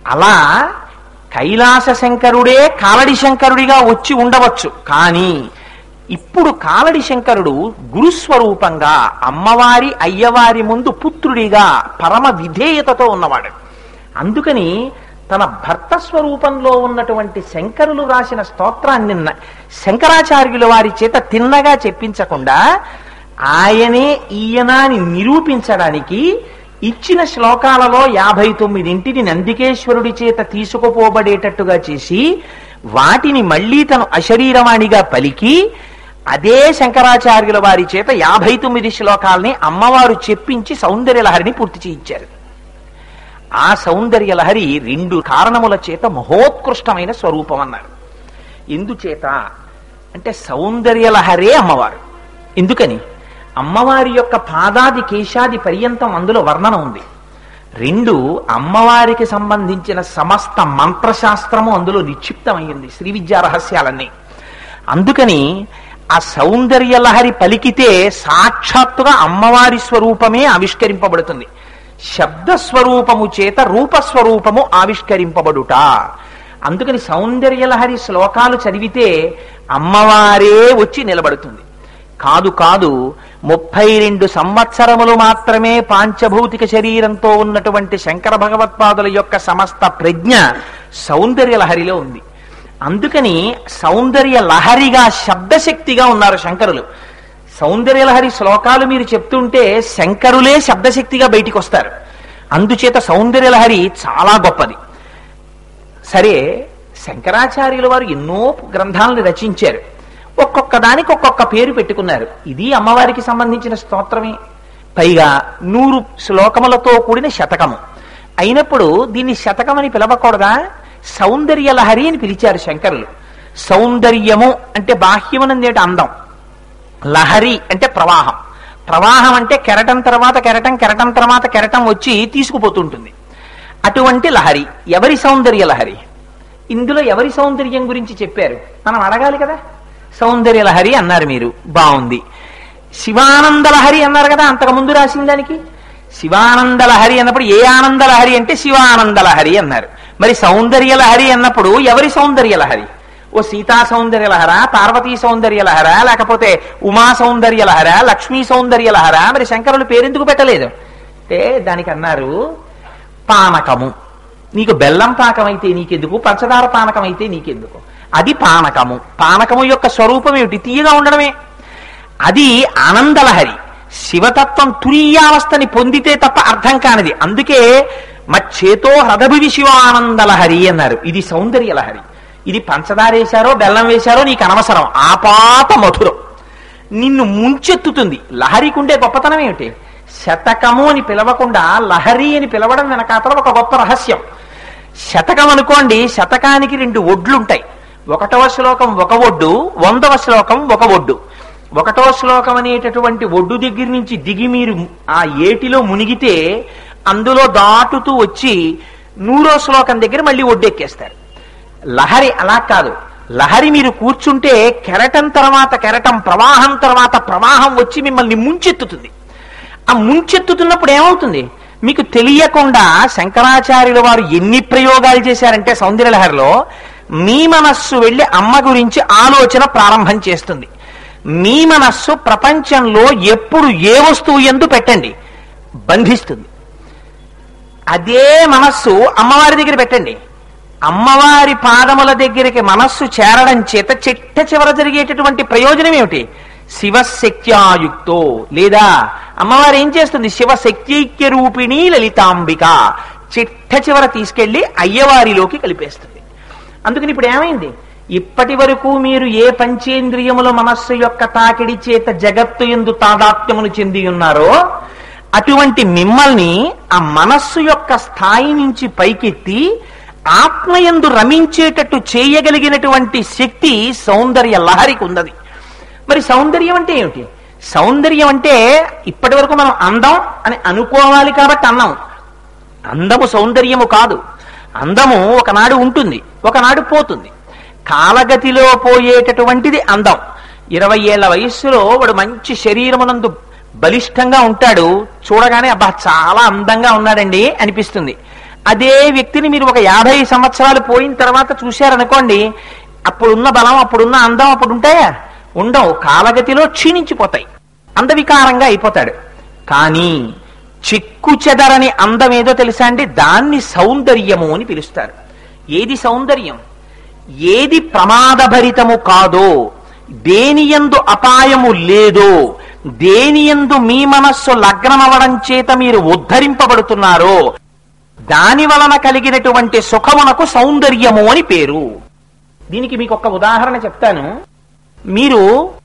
అలా కైలాస శంకరుడే కాలడి శంకరుడిగా వచ్చి ఉండవచ్చు కానీ ఇప్పుడు కాలడి శంకరుడు గురుస్వరూపంగా అమ్మవారి అయ్యవారి ముందు పుత్రుడిగా పరమ విధేయతతో ఉన్నవాడు అందుకని తన భర్త స్వరూపంలో ఉన్నటువంటి శంకరులు రాసిన స్తోత్రాన్ని న- శంకరాచార్యుల వారి చేత తిన్నగా చెప్పించకుండా ఆయనే ఈయన అని నిరూపించడానికి ఇచ్చిన శ్లోకాలలో యాభై తొమ్మిదింటిని నందికేశ్వరుడి చేత తీసుకుపోబడేటట్టుగా చేసి వాటిని మళ్ళీ తను అశరీరవాణిగా పలికి అదే శంకరాచార్యుల వారి చేత యాభై తొమ్మిది శ్లోకాల్ని అమ్మవారు చెప్పించి సౌందర్యలహరిని పూర్తి చేయించారు ఆ సౌందర్య లహరి రెండు కారణముల చేత మహోత్కృష్టమైన స్వరూపం అన్నారు ఎందుచేత అంటే సౌందర్య లహరే అమ్మవారు ఎందుకని అమ్మవారి యొక్క పాదాది కేశాది పర్యంతం అందులో వర్ణన ఉంది రెండు అమ్మవారికి సంబంధించిన సమస్త మంత్రశాస్త్రము అందులో నిక్షిప్తమైంది శ్రీ విద్యా రహస్యాలన్నీ అందుకని ఆ సౌందర్య లహరి పలికితే సాక్షాత్తుగా అమ్మవారి స్వరూపమే ఆవిష్కరింపబడుతుంది శబ్ద స్వరూపము చేత రూపస్వరూపము ఆవిష్కరింపబడుట అందుకని సౌందర్య లహరి శ్లోకాలు చదివితే అమ్మవారే వచ్చి నిలబడుతుంది కాదు కాదు ముప్పై రెండు సంవత్సరములు మాత్రమే పాంచభౌతిక శరీరంతో ఉన్నటువంటి శంకర భగవత్పాదుల యొక్క సమస్త ప్రజ్ఞ సౌందర్య లహరిలో ఉంది అందుకని సౌందర్య లహరిగా శబ్దశక్తిగా ఉన్నారు శంకరులు సౌందర్య లహరి శ్లోకాలు మీరు చెప్తుంటే శంకరులే శబ్దశక్తిగా బయటికి వస్తారు అందుచేత సౌందర్య లహరి చాలా గొప్పది సరే శంకరాచార్యుల వారు ఎన్నో గ్రంథాలను రచించారు ఒక్కొక్క దానికి ఒక్కొక్క పేరు పెట్టుకున్నారు ఇది అమ్మవారికి సంబంధించిన స్తోత్రమే పైగా నూరు శ్లోకములతో కూడిన శతకము అయినప్పుడు దీన్ని శతకం అని పిలవకూడదా సౌందర్య లహరి అని పిలిచారు శంకరులు సౌందర్యము అంటే బాహ్యమునందేటి అందం లహరి అంటే ప్రవాహం ప్రవాహం అంటే కెరటం తర్వాత కెరటం కెరటం తర్వాత కెరటం వచ్చి తీసుకుపోతుంటుంది అటువంటి లహరి ఎవరి సౌందర్య లహరి ఇందులో ఎవరి సౌందర్యం గురించి చెప్పారు మనం అడగాలి కదా సౌందర్య లహరి అన్నారు మీరు బాగుంది శివానంద లహరి అన్నారు కదా అంతకు ముందు రాసిన దానికి శివానంద లహరి అన్నప్పుడు ఏ ఆనంద లహరి అంటే శివానంద లహరి అన్నారు మరి సౌందర్య లహరి అన్నప్పుడు ఎవరి సౌందర్య లహరి ఓ సీతా సౌందర్య లహర పార్వతీ సౌందర్య లహర లేకపోతే ఉమా సౌందర్య లహర లక్ష్మీ సౌందర్య లహర మరి శంకరులు పేరెందుకు పెట్టలేదు అంటే దానికి అన్నారు పానకము నీకు బెల్లం పాకం అయితే నీకెందుకు పంచదార పానకం అయితే నీకెందుకు అది పానకము పానకము యొక్క స్వరూపం ఏమిటి తీయగా ఉండడమే అది ఆనందలహరి శివతత్వం తురీయావస్థని పొందితే తప్ప అర్థం కానిది అందుకే మచ్చేతో హృదభివి శివానందలహరి అన్నారు ఇది సౌందర్య లహరి ఇది పంచదార వేశారో బెల్లం వేశారో నీకు అనవసరం ఆపాత మధురం నిన్ను ముంచెత్తుతుంది లహరికుండే గొప్పతనం ఏమిటి శతకము అని పిలవకుండా లహరి అని పిలవడం వెనకాతల ఒక గొప్ప రహస్యం శతకం అనుకోండి శతకానికి రెండు ఒడ్లుంటాయి ఒకటవ శ్లోకం ఒక ఒడ్డు వందవ శ్లోకం ఒక ఒడ్డు ఒకటవ శ్లోకం అనేటటువంటి ఒడ్డు దగ్గర నుంచి దిగి మీరు ఆ ఏటిలో మునిగితే అందులో దాటుతూ వచ్చి నూరో శ్లోకం దగ్గర మళ్ళీ ఒడ్డెక్కేస్తారు లహరి అలా కాదు లహరి మీరు కూర్చుంటే కెరటం తర్వాత కెరటం ప్రవాహం తర్వాత ప్రవాహం వచ్చి మిమ్మల్ని ముంచెత్తుతుంది ఆ ముంచెత్తుతున్నప్పుడు ఏమవుతుంది మీకు తెలియకుండా శంకరాచార్యుల వారు ఎన్ని ప్రయోగాలు చేశారంటే సౌందర్యలహరిలో మీ మనస్సు వెళ్ళి అమ్మ గురించి ఆలోచన ప్రారంభం చేస్తుంది మీ మనస్సు ప్రపంచంలో ఎప్పుడు ఏ వస్తువు ఎందు పెట్టండి బంధిస్తుంది అదే మనస్సు అమ్మవారి దగ్గర పెట్టండి అమ్మవారి పాదముల దగ్గరికి మనస్సు చేరడం చేత చిట్ట చివర జరిగేటటువంటి ప్రయోజనం ఏమిటి శివశక్త్యాయుక్తో లేదా అమ్మవారు ఏం చేస్తుంది శివశక్తైక్య రూపిణి లలితాంబిక చిట్ట చివర తీసుకెళ్లి అయ్యవారిలోకి కలిపేస్తుంది అందుకని ఇప్పుడు ఏమైంది ఇప్పటి వరకు మీరు ఏ పంచేంద్రియముల మనస్సు యొక్క తాకిడి చేత జగత్తు ఎందు తాదాత్మ్యమును చెంది ఉన్నారో అటువంటి మిమ్మల్ని ఆ మనస్సు యొక్క స్థాయి నుంచి పైకెత్తి ఆత్మయందు రమించేటట్టు చేయగలిగినటువంటి శక్తి సౌందర్య లహరికి ఉన్నది మరి సౌందర్యం అంటే ఏమిటి సౌందర్యం అంటే ఇప్పటి వరకు మనం అందం అని అనుకోవాలి కాబట్టి అన్నాం అందము సౌందర్యము కాదు అందము ఒకనాడు ఉంటుంది ఒకనాడు పోతుంది కాలగతిలో పోయేటటువంటిది అందం ఇరవై ఏళ్ల వయస్సులో వాడు మంచి శరీరమునందు బలిష్టంగా ఉంటాడు చూడగానే అబ్బా చాలా అందంగా ఉన్నాడండి అనిపిస్తుంది అదే వ్యక్తిని మీరు ఒక యాభై సంవత్సరాలు పోయిన తర్వాత చూశారనుకోండి అప్పుడున్న బలం అప్పుడున్న అందం అప్పుడు ఉంటాయా ఉండవు కాలగతిలో క్షీణించిపోతాయి అందవికారంగా అయిపోతాడు కానీ చిక్కు చెదరని అందం ఏదో తెలుసా అండి దాన్ని సౌందర్యము అని పిలుస్తారు ఏది సౌందర్యం ఏది ప్రమాదభరితము కాదో దేనియందు అపాయము లేదో దేనియందు మీ మనస్సు లగ్నమవడం చేత మీరు ఉద్ధరింపబడుతున్నారో దాని వలన కలిగినటువంటి సుఖమునకు సౌందర్యము అని పేరు దీనికి మీకు ఒక ఉదాహరణ చెప్తాను మీరు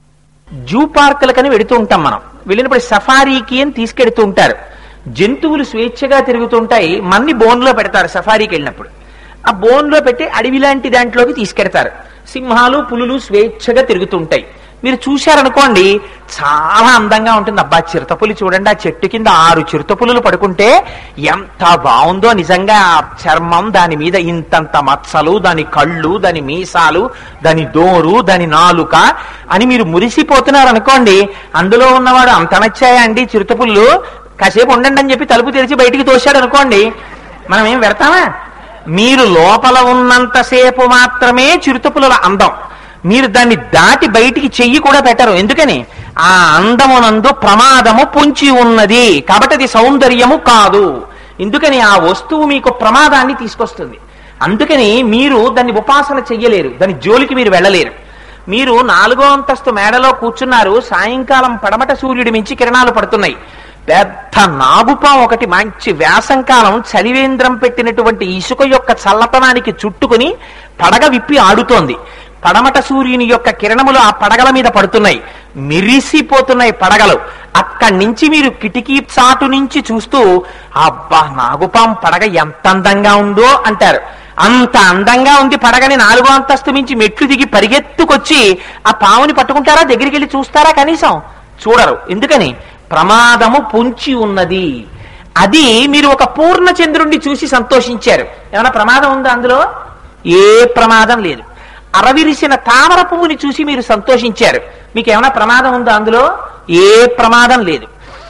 జూ పార్కులకని వెడుతూ ఉంటాం మనం వెళ్ళినప్పుడు సఫారీకి అని తీసుకెడుతూ ఉంటారు జంతువులు స్వేచ్ఛగా తిరుగుతుంటాయి మన్ని బోన్లో పెడతారు సఫారీకి వెళ్ళినప్పుడు ఆ బోన్లో పెట్టి అడవి లాంటి దాంట్లోకి తీసుకెడతారు సింహాలు పులులు స్వేచ్ఛగా తిరుగుతుంటాయి మీరు చూశారనుకోండి చాలా అందంగా ఉంటుంది అబ్బా చిరుతపులి చూడండి ఆ చెట్టు కింద ఆరు చిరుతపులులు పడుకుంటే ఎంత బాగుందో నిజంగా ఆ చర్మం దాని మీద ఇంతంత మచ్చలు దాని కళ్ళు దాని మీసాలు దాని దోరు దాని నాలుక అని మీరు మురిసిపోతున్నారు అనుకోండి అందులో ఉన్నవాడు అంత నచ్చాయా అండి చిరుతపుల్లు కాసేపు ఉండండి అని చెప్పి తలుపు తెరిచి బయటికి తోశాడు అనుకోండి మనం ఏం పెడతామా మీరు లోపల ఉన్నంతసేపు మాత్రమే చిరుతపులుల అందం మీరు దాన్ని దాటి బయటికి చెయ్యి కూడా పెట్టరు ఎందుకని ఆ అందమునందు ప్రమాదము పొంచి ఉన్నది కాబట్టి అది సౌందర్యము కాదు ఎందుకని ఆ వస్తువు మీకు ప్రమాదాన్ని తీసుకొస్తుంది అందుకని మీరు దాన్ని ఉపాసన చెయ్యలేరు దాని జోలికి మీరు వెళ్ళలేరు మీరు నాలుగో అంతస్తు మేడలో కూర్చున్నారు సాయంకాలం పడమట సూర్యుడి మించి కిరణాలు పడుతున్నాయి పెద్ద నాగుపాం ఒకటి మంచి వ్యాసంకాలం చలివేంద్రం పెట్టినటువంటి ఇసుక యొక్క చల్లతనానికి చుట్టుకుని పడగ విప్పి ఆడుతోంది పడమట సూర్యుని యొక్క కిరణములు ఆ పడగల మీద పడుతున్నాయి మిరిసిపోతున్నాయి పడగలు అక్కడి నుంచి మీరు కిటికీ చాటు నుంచి చూస్తూ అబ్బా నాగుపాం పడగ ఎంత అందంగా ఉందో అంటారు అంత అందంగా ఉంది పడగని నాలుగో అంతస్తు మించి మెట్లు దిగి పరిగెత్తుకొచ్చి ఆ పావుని పట్టుకుంటారా దగ్గరికి వెళ్ళి చూస్తారా కనీసం చూడరు ఎందుకని ప్రమాదము పొంచి ఉన్నది అది మీరు ఒక పూర్ణ చంద్రుణ్ణి చూసి సంతోషించారు ఏమైనా ప్రమాదం ఉందా అందులో ఏ ప్రమాదం లేదు అరవిరిసిన తామర పువ్వుని చూసి మీరు సంతోషించారు మీకు ఏమైనా ప్రమాదం ఉందా అందులో ఏ ప్రమాదం లేదు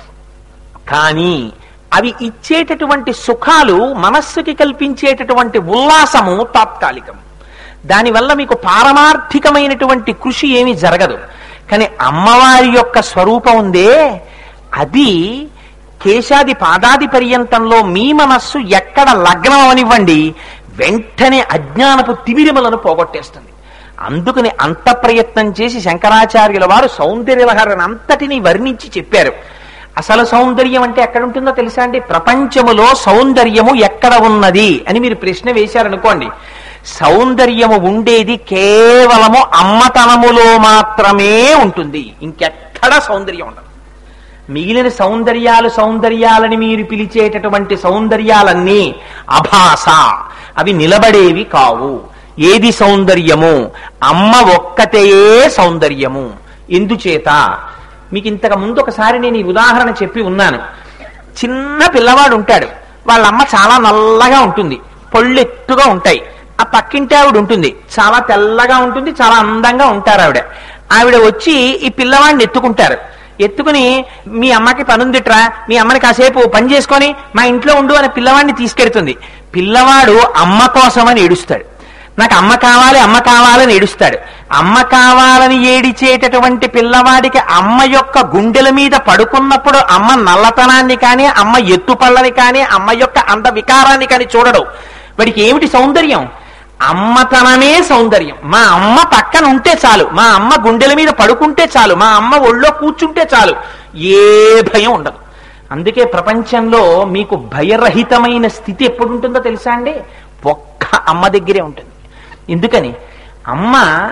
కానీ అవి ఇచ్చేటటువంటి సుఖాలు మనస్సుకి కల్పించేటటువంటి ఉల్లాసము తాత్కాలికం దానివల్ల మీకు పారమార్థికమైనటువంటి కృషి ఏమీ జరగదు కానీ అమ్మవారి యొక్క స్వరూపం ఉందే అది కేశాది పాదాది పర్యంతంలో మీ మనస్సు ఎక్కడ లగ్నం అవనివ్వండి వెంటనే అజ్ఞానపు తిమిరిమలను పోగొట్టేస్తుంది అందుకని అంత ప్రయత్నం చేసి శంకరాచార్యుల వారు సౌందర్యలహరణ అంతటిని వర్ణించి చెప్పారు అసలు సౌందర్యం అంటే ఎక్కడ ఉంటుందో తెలుసా అండి ప్రపంచములో సౌందర్యము ఎక్కడ ఉన్నది అని మీరు ప్రశ్న వేశారనుకోండి సౌందర్యము ఉండేది కేవలము అమ్మతనములో మాత్రమే ఉంటుంది ఇంకెక్కడ సౌందర్యం ఉండదు మిగిలిన సౌందర్యాలు సౌందర్యాలని మీరు పిలిచేటటువంటి సౌందర్యాలన్నీ అభాస అవి నిలబడేవి కావు ఏది సౌందర్యము అమ్మ ఒక్కతేయే సౌందర్యము ఎందుచేత మీకు ఇంతకు ముందు ఒకసారి నేను ఈ ఉదాహరణ చెప్పి ఉన్నాను చిన్న పిల్లవాడు ఉంటాడు వాళ్ళ అమ్మ చాలా నల్లగా ఉంటుంది పళ్ళు ఎత్తుగా ఉంటాయి ఆ పక్కింటి ఆవిడ ఉంటుంది చాలా తెల్లగా ఉంటుంది చాలా అందంగా ఉంటారు ఆవిడ ఆవిడ వచ్చి ఈ పిల్లవాడిని ఎత్తుకుంటారు ఎత్తుకుని మీ అమ్మకి పనుందిట్రా మీ అమ్మని కాసేపు పని చేసుకొని మా ఇంట్లో ఉండు అని పిల్లవాడిని తీసుకెడుతుంది పిల్లవాడు అమ్మ కోసమని ఏడుస్తాడు నాకు అమ్మ కావాలి అమ్మ కావాలని ఏడుస్తాడు అమ్మ కావాలని ఏడిచేటటువంటి పిల్లవాడికి అమ్మ యొక్క గుండెల మీద పడుకున్నప్పుడు అమ్మ నల్లతనాన్ని కానీ అమ్మ ఎత్తుపళ్ళని కానీ అమ్మ యొక్క అంద వికారాన్ని కానీ చూడడు వాడికి ఏమిటి సౌందర్యం అమ్మతనమే సౌందర్యం మా అమ్మ పక్కన ఉంటే చాలు మా అమ్మ గుండెల మీద పడుకుంటే చాలు మా అమ్మ ఒళ్ళో కూర్చుంటే చాలు ఏ భయం ఉండదు అందుకే ప్రపంచంలో మీకు భయరహితమైన స్థితి ఎప్పుడు ఉంటుందో తెలుసా అండి ఒక్క అమ్మ దగ్గరే ఉంటుంది ఎందుకని అమ్మ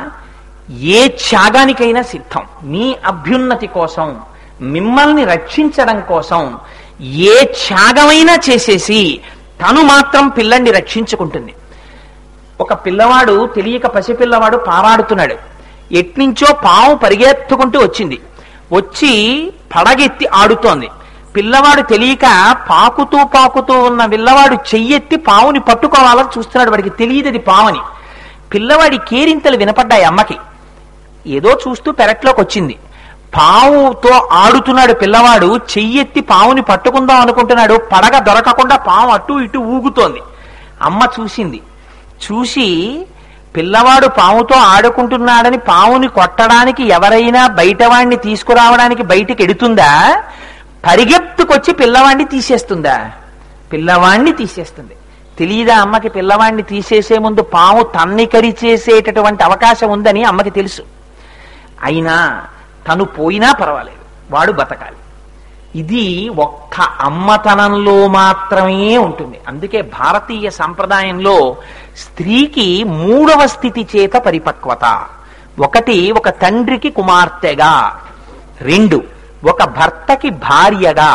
ఏ త్యాగానికైనా సిద్ధం మీ అభ్యున్నతి కోసం మిమ్మల్ని రక్షించడం కోసం ఏ త్యాగమైనా చేసేసి తను మాత్రం పిల్లాన్ని రక్షించుకుంటుంది ఒక పిల్లవాడు తెలియక పసిపిల్లవాడు పారాడుతున్నాడు ఎట్నుంచో పాము పరిగెత్తుకుంటూ వచ్చింది వచ్చి పడగెత్తి ఆడుతోంది పిల్లవాడు తెలియక పాకుతూ పాకుతూ ఉన్న పిల్లవాడు చెయ్యెత్తి పావుని పట్టుకోవాలని చూస్తున్నాడు వాడికి తెలియదు అది పావని పిల్లవాడి కేరింతలు వినపడ్డాయి అమ్మకి ఏదో చూస్తూ పెరట్లోకి వచ్చింది పావుతో ఆడుతున్నాడు పిల్లవాడు చెయ్యెత్తి పావుని పట్టుకుందాం అనుకుంటున్నాడు పడగ దొరకకుండా పాము అటు ఇటు ఊగుతోంది అమ్మ చూసింది చూసి పిల్లవాడు పాముతో ఆడుకుంటున్నాడని పావుని కొట్టడానికి ఎవరైనా బయటవాణ్ణి తీసుకురావడానికి బయటికి ఎడుతుందా పరిగెత్తుకొచ్చి పిల్లవాణ్ణి తీసేస్తుందా పిల్లవాణ్ణి తీసేస్తుంది తెలియదా అమ్మకి పిల్లవాణ్ణి తీసేసే ముందు పాము తన్ని కరిచేసేటటువంటి అవకాశం ఉందని అమ్మకి తెలుసు అయినా తను పోయినా పర్వాలేదు వాడు బతకాలి ఇది ఒక్క అమ్మతనంలో మాత్రమే ఉంటుంది అందుకే భారతీయ సంప్రదాయంలో స్త్రీకి మూడవ స్థితి చేత పరిపక్వత ఒకటి ఒక తండ్రికి కుమార్తెగా రెండు ఒక భర్తకి భార్యగా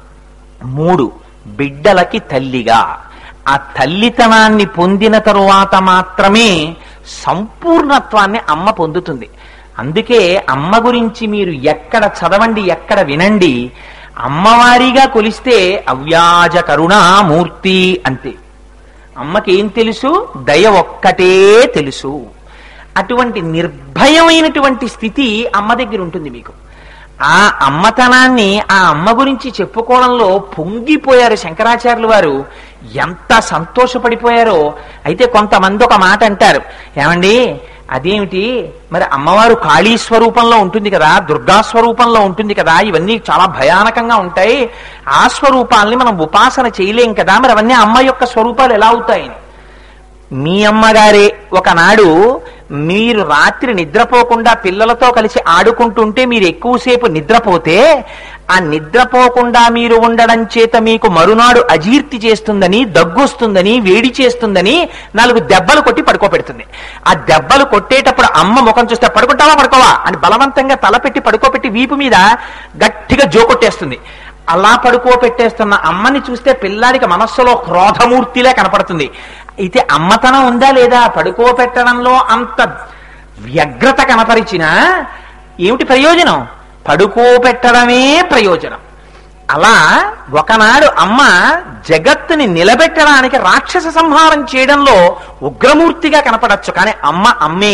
మూడు బిడ్డలకి తల్లిగా ఆ తల్లితనాన్ని పొందిన తరువాత మాత్రమే సంపూర్ణత్వాన్ని అమ్మ పొందుతుంది అందుకే అమ్మ గురించి మీరు ఎక్కడ చదవండి ఎక్కడ వినండి అమ్మవారిగా కొలిస్తే అవ్యాజ కరుణామూర్తి అంతే అమ్మకేం తెలుసు దయ ఒక్కటే తెలుసు అటువంటి నిర్భయమైనటువంటి స్థితి అమ్మ దగ్గర ఉంటుంది మీకు ఆ అమ్మతనాన్ని ఆ అమ్మ గురించి చెప్పుకోవడంలో పొంగిపోయారు శంకరాచార్యులు వారు ఎంత సంతోషపడిపోయారో అయితే కొంతమంది ఒక మాట అంటారు ఏమండి అదేమిటి మరి అమ్మవారు కాళీ స్వరూపంలో ఉంటుంది కదా దుర్గా స్వరూపంలో ఉంటుంది కదా ఇవన్నీ చాలా భయానకంగా ఉంటాయి ఆ స్వరూపాలని మనం ఉపాసన చేయలేం కదా మరి అవన్నీ అమ్మ యొక్క స్వరూపాలు ఎలా అవుతాయని మీ అమ్మగారే ఒకనాడు మీరు రాత్రి నిద్రపోకుండా పిల్లలతో కలిసి ఆడుకుంటుంటే మీరు ఎక్కువసేపు నిద్రపోతే ఆ నిద్రపోకుండా మీరు ఉండడం చేత మీకు మరునాడు అజీర్తి చేస్తుందని దగ్గొస్తుందని వేడి చేస్తుందని నాలుగు దెబ్బలు కొట్టి పడుకోబెడుతుంది ఆ దెబ్బలు కొట్టేటప్పుడు అమ్మ ముఖం చూస్తే పడుకుంటావా పడుకోవా అని బలవంతంగా తలపెట్టి పడుకోబెట్టి వీపు మీద గట్టిగా జోకొట్టేస్తుంది అలా పడుకోపెట్టేస్తున్న అమ్మని చూస్తే పిల్లాడికి మనస్సులో క్రోధమూర్తిలే కనపడుతుంది అయితే అమ్మతనం ఉందా లేదా పడుకోపెట్టడంలో అంత వ్యగ్రత కనపరిచినా ఏమిటి ప్రయోజనం పడుకోపెట్టడమే ప్రయోజనం అలా ఒకనాడు అమ్మ జగత్తుని నిలబెట్టడానికి రాక్షస సంహారం చేయడంలో ఉగ్రమూర్తిగా కనపడచ్చు కానీ అమ్మ అమ్మే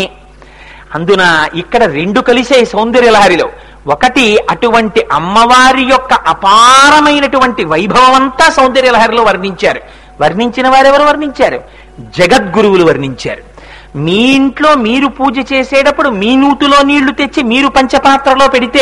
అందున ఇక్కడ రెండు కలిసే సౌందర్యలహరిలో ఒకటి అటువంటి అమ్మవారి యొక్క అపారమైనటువంటి వైభవం అంతా సౌందర్యలహరిలో వర్ణించారు వర్ణించిన వారెవరు వర్ణించారు జగద్గురువులు వర్ణించారు మీ ఇంట్లో మీరు పూజ చేసేటప్పుడు మీ నూతిలో నీళ్లు తెచ్చి మీరు పంచపాత్రలో పెడితే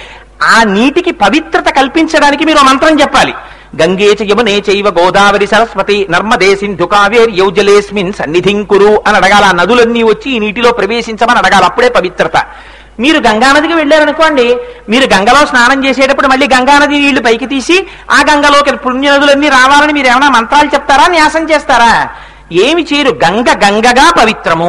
ఆ నీటికి పవిత్రత కల్పించడానికి మీరు ఓ మంత్రం చెప్పాలి గంగే చ యమునే చైవ గోదావరి సరస్వతి నర్మదే సింధు కావేరి యౌజలేస్మిన్ సన్నిధిం కురు అని అడగాల ఆ నదులన్నీ వచ్చి ఈ నీటిలో ప్రవేశించమని అడగాలి అప్పుడే పవిత్రత మీరు గంగానదికి వెళ్ళారనుకోండి మీరు గంగలో స్నానం చేసేటప్పుడు మళ్ళీ గంగానది నీళ్లు పైకి తీసి ఆ గంగలోకి పుణ్య నదులన్నీ రావాలని మీరు ఏమైనా మంత్రాలు చెప్తారా న్యాసం చేస్తారా ఏమి చేయరు గంగ గంగగా పవిత్రము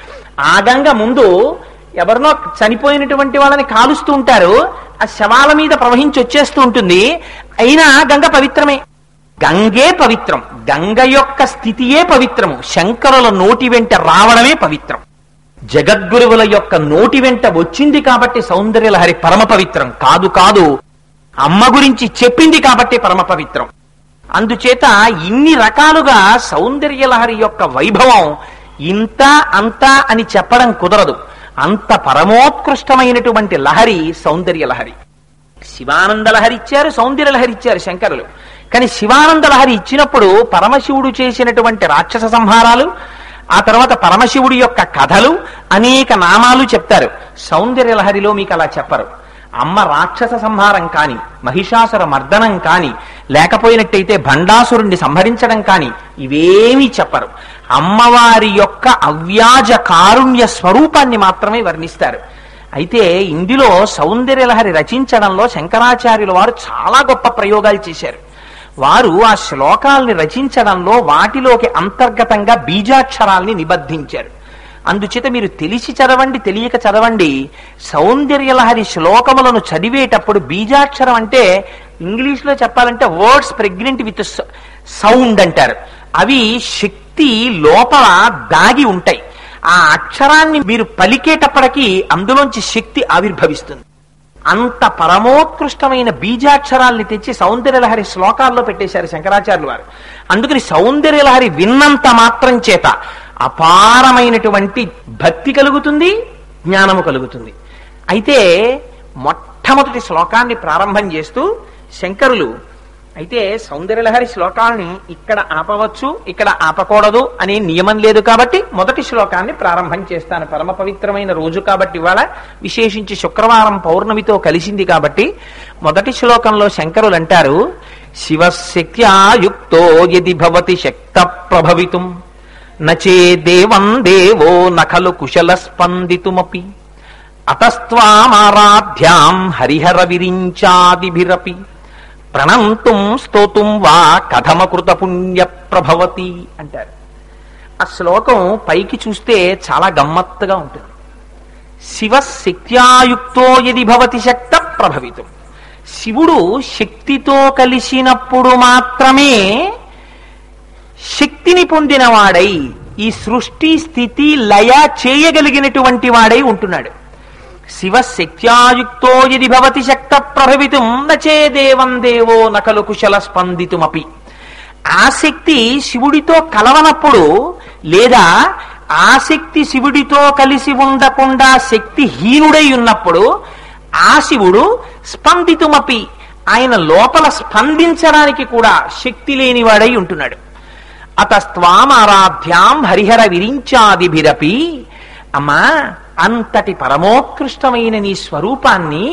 ఆ గంగ ముందు ఎవరినో చనిపోయినటువంటి వాళ్ళని కాలుస్తూ ఉంటారు ఆ శవాల మీద ప్రవహించి వచ్చేస్తూ ఉంటుంది అయినా గంగ పవిత్రమే గంగే పవిత్రం గంగ యొక్క స్థితియే పవిత్రము శంకరుల నోటి వెంట రావడమే పవిత్రం జగద్గురువుల యొక్క నోటి వెంట వచ్చింది కాబట్టి సౌందర్యలహరి పరమ పవిత్రం కాదు కాదు అమ్మ గురించి చెప్పింది కాబట్టి పరమ పవిత్రం అందుచేత ఇన్ని రకాలుగా సౌందర్యలహరి యొక్క వైభవం ఇంత అంత అని చెప్పడం కుదరదు అంత పరమోత్కృష్టమైనటువంటి లహరి సౌందర్య లహరి శివానంద లహరి ఇచ్చారు సౌందర్య లహరి ఇచ్చారు శంకరులు కానీ శివానంద లహరి ఇచ్చినప్పుడు పరమశివుడు చేసినటువంటి రాక్షస సంహారాలు ఆ తర్వాత పరమశివుడి యొక్క కథలు అనేక నామాలు చెప్తారు సౌందర్య లహరిలో మీకు అలా చెప్పరు అమ్మ రాక్షస సంహారం కాని మహిషాసుర మర్దనం కాని లేకపోయినట్టయితే భండాసురుణ్ణి సంహరించడం కాని ఇవేమీ చెప్పరు అమ్మవారి యొక్క అవ్యాజ కారుణ్య స్వరూపాన్ని మాత్రమే వర్ణిస్తారు అయితే ఇందులో సౌందర్యలహరి రచించడంలో శంకరాచార్యుల వారు చాలా గొప్ప ప్రయోగాలు చేశారు వారు ఆ శ్లోకాల్ని రచించడంలో వాటిలోకి అంతర్గతంగా బీజాక్షరాల్ని నిబద్ధించారు అందుచేత మీరు తెలిసి చదవండి తెలియక చదవండి సౌందర్యలహరి శ్లోకములను చదివేటప్పుడు బీజాక్షరం అంటే ఇంగ్లీష్లో చెప్పాలంటే వర్డ్స్ ప్రెగ్నెంట్ విత్ సౌండ్ అంటారు అవి శక్తి లోపల దాగి ఉంటాయి ఆ అక్షరాన్ని మీరు పలికేటప్పటికీ అందులోంచి శక్తి ఆవిర్భవిస్తుంది అంత పరమోత్కృష్టమైన బీజాక్షరాల్ని తెచ్చి సౌందర్యలహరి శ్లోకాల్లో పెట్టేశారు శంకరాచార్యులు వారు అందుకని సౌందర్యలహరి విన్నంత మాత్రం చేత అపారమైనటువంటి భక్తి కలుగుతుంది జ్ఞానము కలుగుతుంది అయితే మొట్టమొదటి శ్లోకాన్ని ప్రారంభం చేస్తూ శంకరులు అయితే సౌందర్యలహరి శ్లోకాల్ని ఇక్కడ ఆపవచ్చు ఇక్కడ ఆపకూడదు అనే నియమం లేదు కాబట్టి మొదటి శ్లోకాన్ని ప్రారంభం చేస్తాను పరమ పవిత్రమైన రోజు కాబట్టి ఇవాళ విశేషించి శుక్రవారం పౌర్ణమితో కలిసింది కాబట్టి మొదటి శ్లోకంలో శంకరులు అంటారు శివశక్త్యాయుక్తో యది భవతి శక్త ప్రభవితుం నచే దేవం దేవో నఖలు కుశల స్పందితుమపి అతస్త్వామారాధ్యాం హరిహర విరించాదిభిరపి ప్రణంతుం స్తోతుం వా కథమకృత పుణ్య ప్రభవతి అంటారు ఆ శ్లోకం పైకి చూస్తే చాలా గమ్మత్తుగా ఉంటుంది శివశక్త్యాయుక్తో యది భవతి శక్త ప్రభవితం శివుడు శక్తితో కలిసినప్పుడు మాత్రమే శక్తిని పొందినవాడై ఈ సృష్టి స్థితి లయ చేయగలిగినటువంటి వాడై ఉంటున్నాడు శివశక్త్యాయుక్తో యది భవతి శక్త ప్రభవితం నచే దేవం దేవో నకలు కుశల స్పందితుమపి ఆ శక్తి శివుడితో కలవనప్పుడు లేదా ఆ శక్తి శివుడితో కలిసి ఉండకుండా శక్తి హీనుడై ఉన్నప్పుడు ఆ శివుడు స్పందితుమపి ఆయన లోపల స్పందించడానికి కూడా శక్తి లేనివాడై ఉంటున్నాడు అతస్త్వామారాధ్యాం హరిహర విరించాదిభిరపి అమ్మా అంతటి పరమోత్కృష్టమైన నీ స్వరూపాన్ని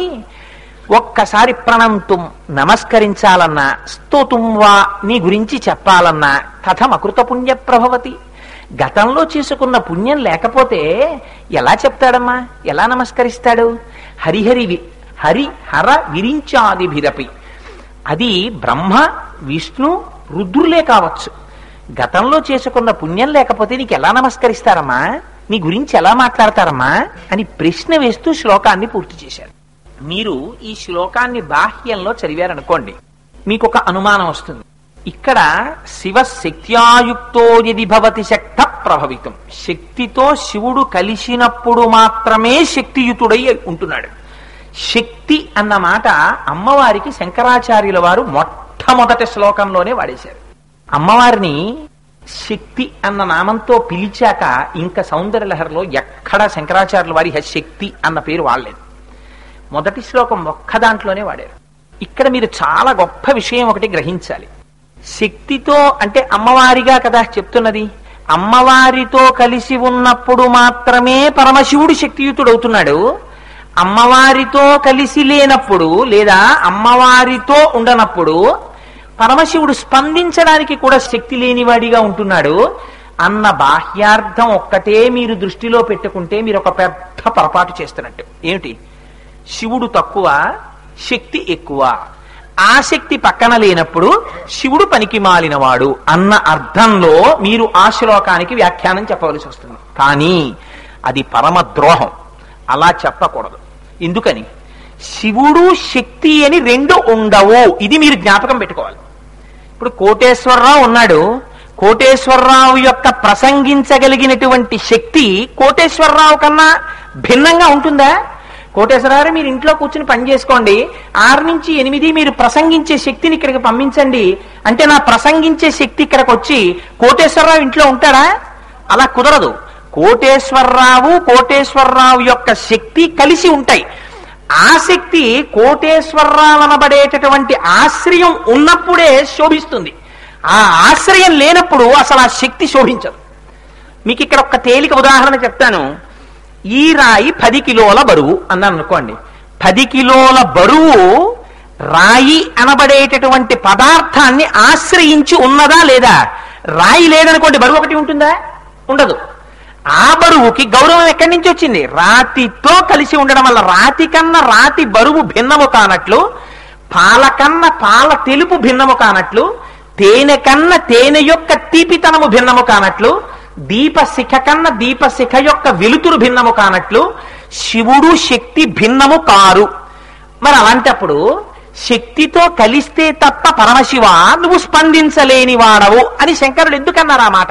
ఒక్కసారి ప్రణంతుం నమస్కరించాలన్నా స్తోతుం వా నీ గురించి చెప్పాలన్నా కథమకృత పుణ్య ప్రభవతి గతంలో చేసుకున్న పుణ్యం లేకపోతే ఎలా చెప్తాడమ్మా ఎలా నమస్కరిస్తాడు హరిహరి వి- హరి హర విరించాదిభిరపి అది బ్రహ్మ విష్ణు రుద్రులే కావచ్చు గతంలో చేసుకున్న పుణ్యం లేకపోతే నీకు ఎలా నమస్కరిస్తారమ్మా నీ గురించి ఎలా మాట్లాడతారమ్మా అని ప్రశ్న వేస్తూ శ్లోకాన్ని పూర్తి చేశారు మీరు ఈ శ్లోకాన్ని బాహ్యంలో చదివారనుకోండి మీకు ఒక అనుమానం వస్తుంది ఇక్కడ శివ శక్త్యాయుక్తో యది భవతి శక్త ప్రభవితం శక్తితో శివుడు కలిసినప్పుడు మాత్రమే శక్తియుతుడై ఉంటున్నాడు శక్తి అన్న మాట అమ్మవారికి శంకరాచార్యుల వారు మొట్టమొదటి శ్లోకంలోనే వాడేశారు అమ్మవారిని శక్తి అన్న నామంతో పిలిచాక ఇంకా సౌందర్యలహరిలో ఎక్కడా శంకరాచార్యుల వారి శక్తి అన్న పేరు వాడలేదు మొదటి శ్లోకం ఒక్క దాంట్లోనే వాడారు ఇక్కడ మీరు చాలా గొప్ప విషయం ఒకటి గ్రహించాలి శక్తితో అంటే అమ్మవారిగా కదా చెప్తున్నది అమ్మవారితో కలిసి ఉన్నప్పుడు మాత్రమే పరమశివుడు శక్తియుతుడవుతున్నాడు అమ్మవారితో కలిసి లేనప్పుడు లేదా అమ్మవారితో ఉండనప్పుడు పరమశివుడు స్పందించడానికి కూడా శక్తి లేనివాడిగా ఉంటున్నాడు అన్న బాహ్యార్థం ఒక్కటే మీరు దృష్టిలో పెట్టుకుంటే మీరు ఒక పెద్ద పొరపాటు చేస్తున్నట్టు ఏమిటి శివుడు తక్కువ శక్తి ఎక్కువ ఆ శక్తి పక్కన లేనప్పుడు శివుడు పనికి మాలినవాడు అన్న అర్థంలో మీరు ఆ శ్లోకానికి వ్యాఖ్యానం చెప్పవలసి వస్తుంది కానీ అది పరమ ద్రోహం అలా చెప్పకూడదు ఎందుకని శివుడు శక్తి అని రెండు ఉండవు ఇది మీరు జ్ఞాపకం పెట్టుకోవాలి ఇప్పుడు కోటేశ్వరరావు ఉన్నాడు కోటేశ్వరరావు యొక్క ప్రసంగించగలిగినటువంటి శక్తి కోటేశ్వరరావు కన్నా భిన్నంగా ఉంటుందా కోటేశ్వరరావు మీరు ఇంట్లో కూర్చుని పని చేసుకోండి ఆరు నుంచి ఎనిమిది మీరు ప్రసంగించే శక్తిని ఇక్కడికి పంపించండి అంటే నా ప్రసంగించే శక్తి ఇక్కడికి వచ్చి కోటేశ్వరరావు ఇంట్లో ఉంటాడా అలా కుదరదు కోటేశ్వరరావు కోటేశ్వరరావు యొక్క శక్తి కలిసి ఉంటాయి ఆ శక్తి కోటేశ్వరరావు అనబడేటటువంటి ఆశ్రయం ఉన్నప్పుడే శోభిస్తుంది ఆ ఆశ్రయం లేనప్పుడు అసలు ఆ శక్తి శోభించదు మీకు ఇక్కడ ఒక తేలిక ఉదాహరణ చెప్తాను ఈ రాయి పది కిలోల బరువు అన్నాను అనుకోండి పది కిలోల బరువు రాయి అనబడేటటువంటి పదార్థాన్ని ఆశ్రయించి ఉన్నదా లేదా రాయి లేదనుకోండి బరువు ఒకటి ఉంటుందా ఉండదు ఆ బరువుకి గౌరవం ఎక్కడి నుంచి వచ్చింది రాతితో కలిసి ఉండడం వల్ల రాతి కన్నా రాతి బరువు భిన్నము కానట్లు పాల కన్నా పాల తెలుపు భిన్నము కానట్లు తేనె కన్నా తేనె యొక్క తీపితనము భిన్నము కానట్లు దీపశిఖ కన్నా దీపశిఖ యొక్క వెలుతురు భిన్నము కానట్లు శివుడు శక్తి భిన్నము కారు మరి అలాంటప్పుడు శక్తితో కలిస్తే తప్ప పరమశివ నువ్వు స్పందించలేని వాడవు అని శంకరుడు ఎందుకన్నారు ఆ మాట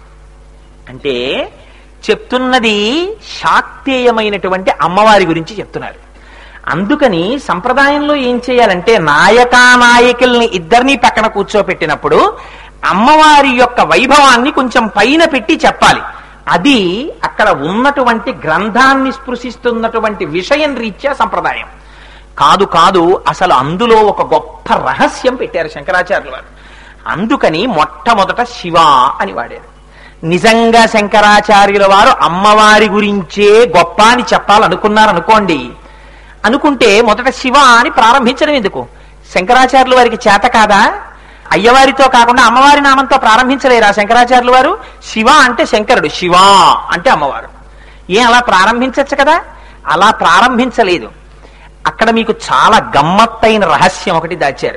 అంటే చెప్తున్నది శాక్తేయమైనటువంటి అమ్మవారి గురించి చెప్తున్నారు అందుకని సంప్రదాయంలో ఏం చేయాలంటే నాయకా నాయకుల్ని ఇద్దరినీ పక్కన కూర్చోపెట్టినప్పుడు అమ్మవారి యొక్క వైభవాన్ని కొంచెం పైన పెట్టి చెప్పాలి అది అక్కడ ఉన్నటువంటి గ్రంథాన్ని స్పృశిస్తున్నటువంటి విషయం రీత్యా సంప్రదాయం కాదు కాదు అసలు అందులో ఒక గొప్ప రహస్యం పెట్టారు శంకరాచార్యుల వారు అందుకని మొట్టమొదట శివ అని వాడారు నిజంగా శంకరాచార్యుల వారు అమ్మవారి గురించే గొప్ప అని చెప్పాలనుకున్నారనుకోండి అనుకుంటే మొదట శివ అని ప్రారంభించడం ఎందుకు శంకరాచార్యుల వారికి చేత కాదా అయ్యవారితో కాకుండా అమ్మవారి నామంతో ప్రారంభించలేరా శంకరాచార్యుల వారు శివ అంటే శంకరుడు శివ అంటే అమ్మవారు ఏం అలా ప్రారంభించచ్చు కదా అలా ప్రారంభించలేదు అక్కడ మీకు చాలా గమ్మత్తైన రహస్యం ఒకటి దాచారు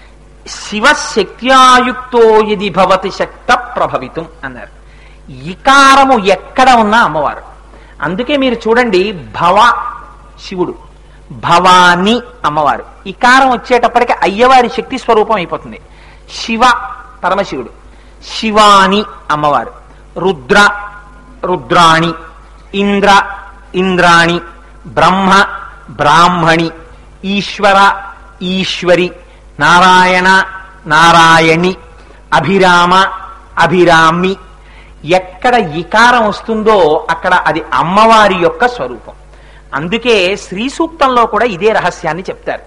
శివ శక్త్యాయుక్తో ఇది భవతి శక్త ప్రభవితం అన్నారు ఇకారము ఎక్కడ ఉన్నా అమ్మవారు అందుకే మీరు చూడండి భవ శివుడు భవాని అమ్మవారు ఇకారం వచ్చేటప్పటికి అయ్యవారి శక్తి స్వరూపం అయిపోతుంది శివ పరమశివుడు శివాని అమ్మవారు రుద్ర రుద్రాణి ఇంద్ర ఇంద్రాణి బ్రహ్మ బ్రాహ్మణి ఈశ్వర ఈశ్వరి నారాయణ నారాయణి అభిరామ అభిరామి ఎక్కడ ఇకారం వస్తుందో అక్కడ అది అమ్మవారి యొక్క స్వరూపం అందుకే శ్రీ సూక్తంలో కూడా ఇదే రహస్యాన్ని చెప్తారు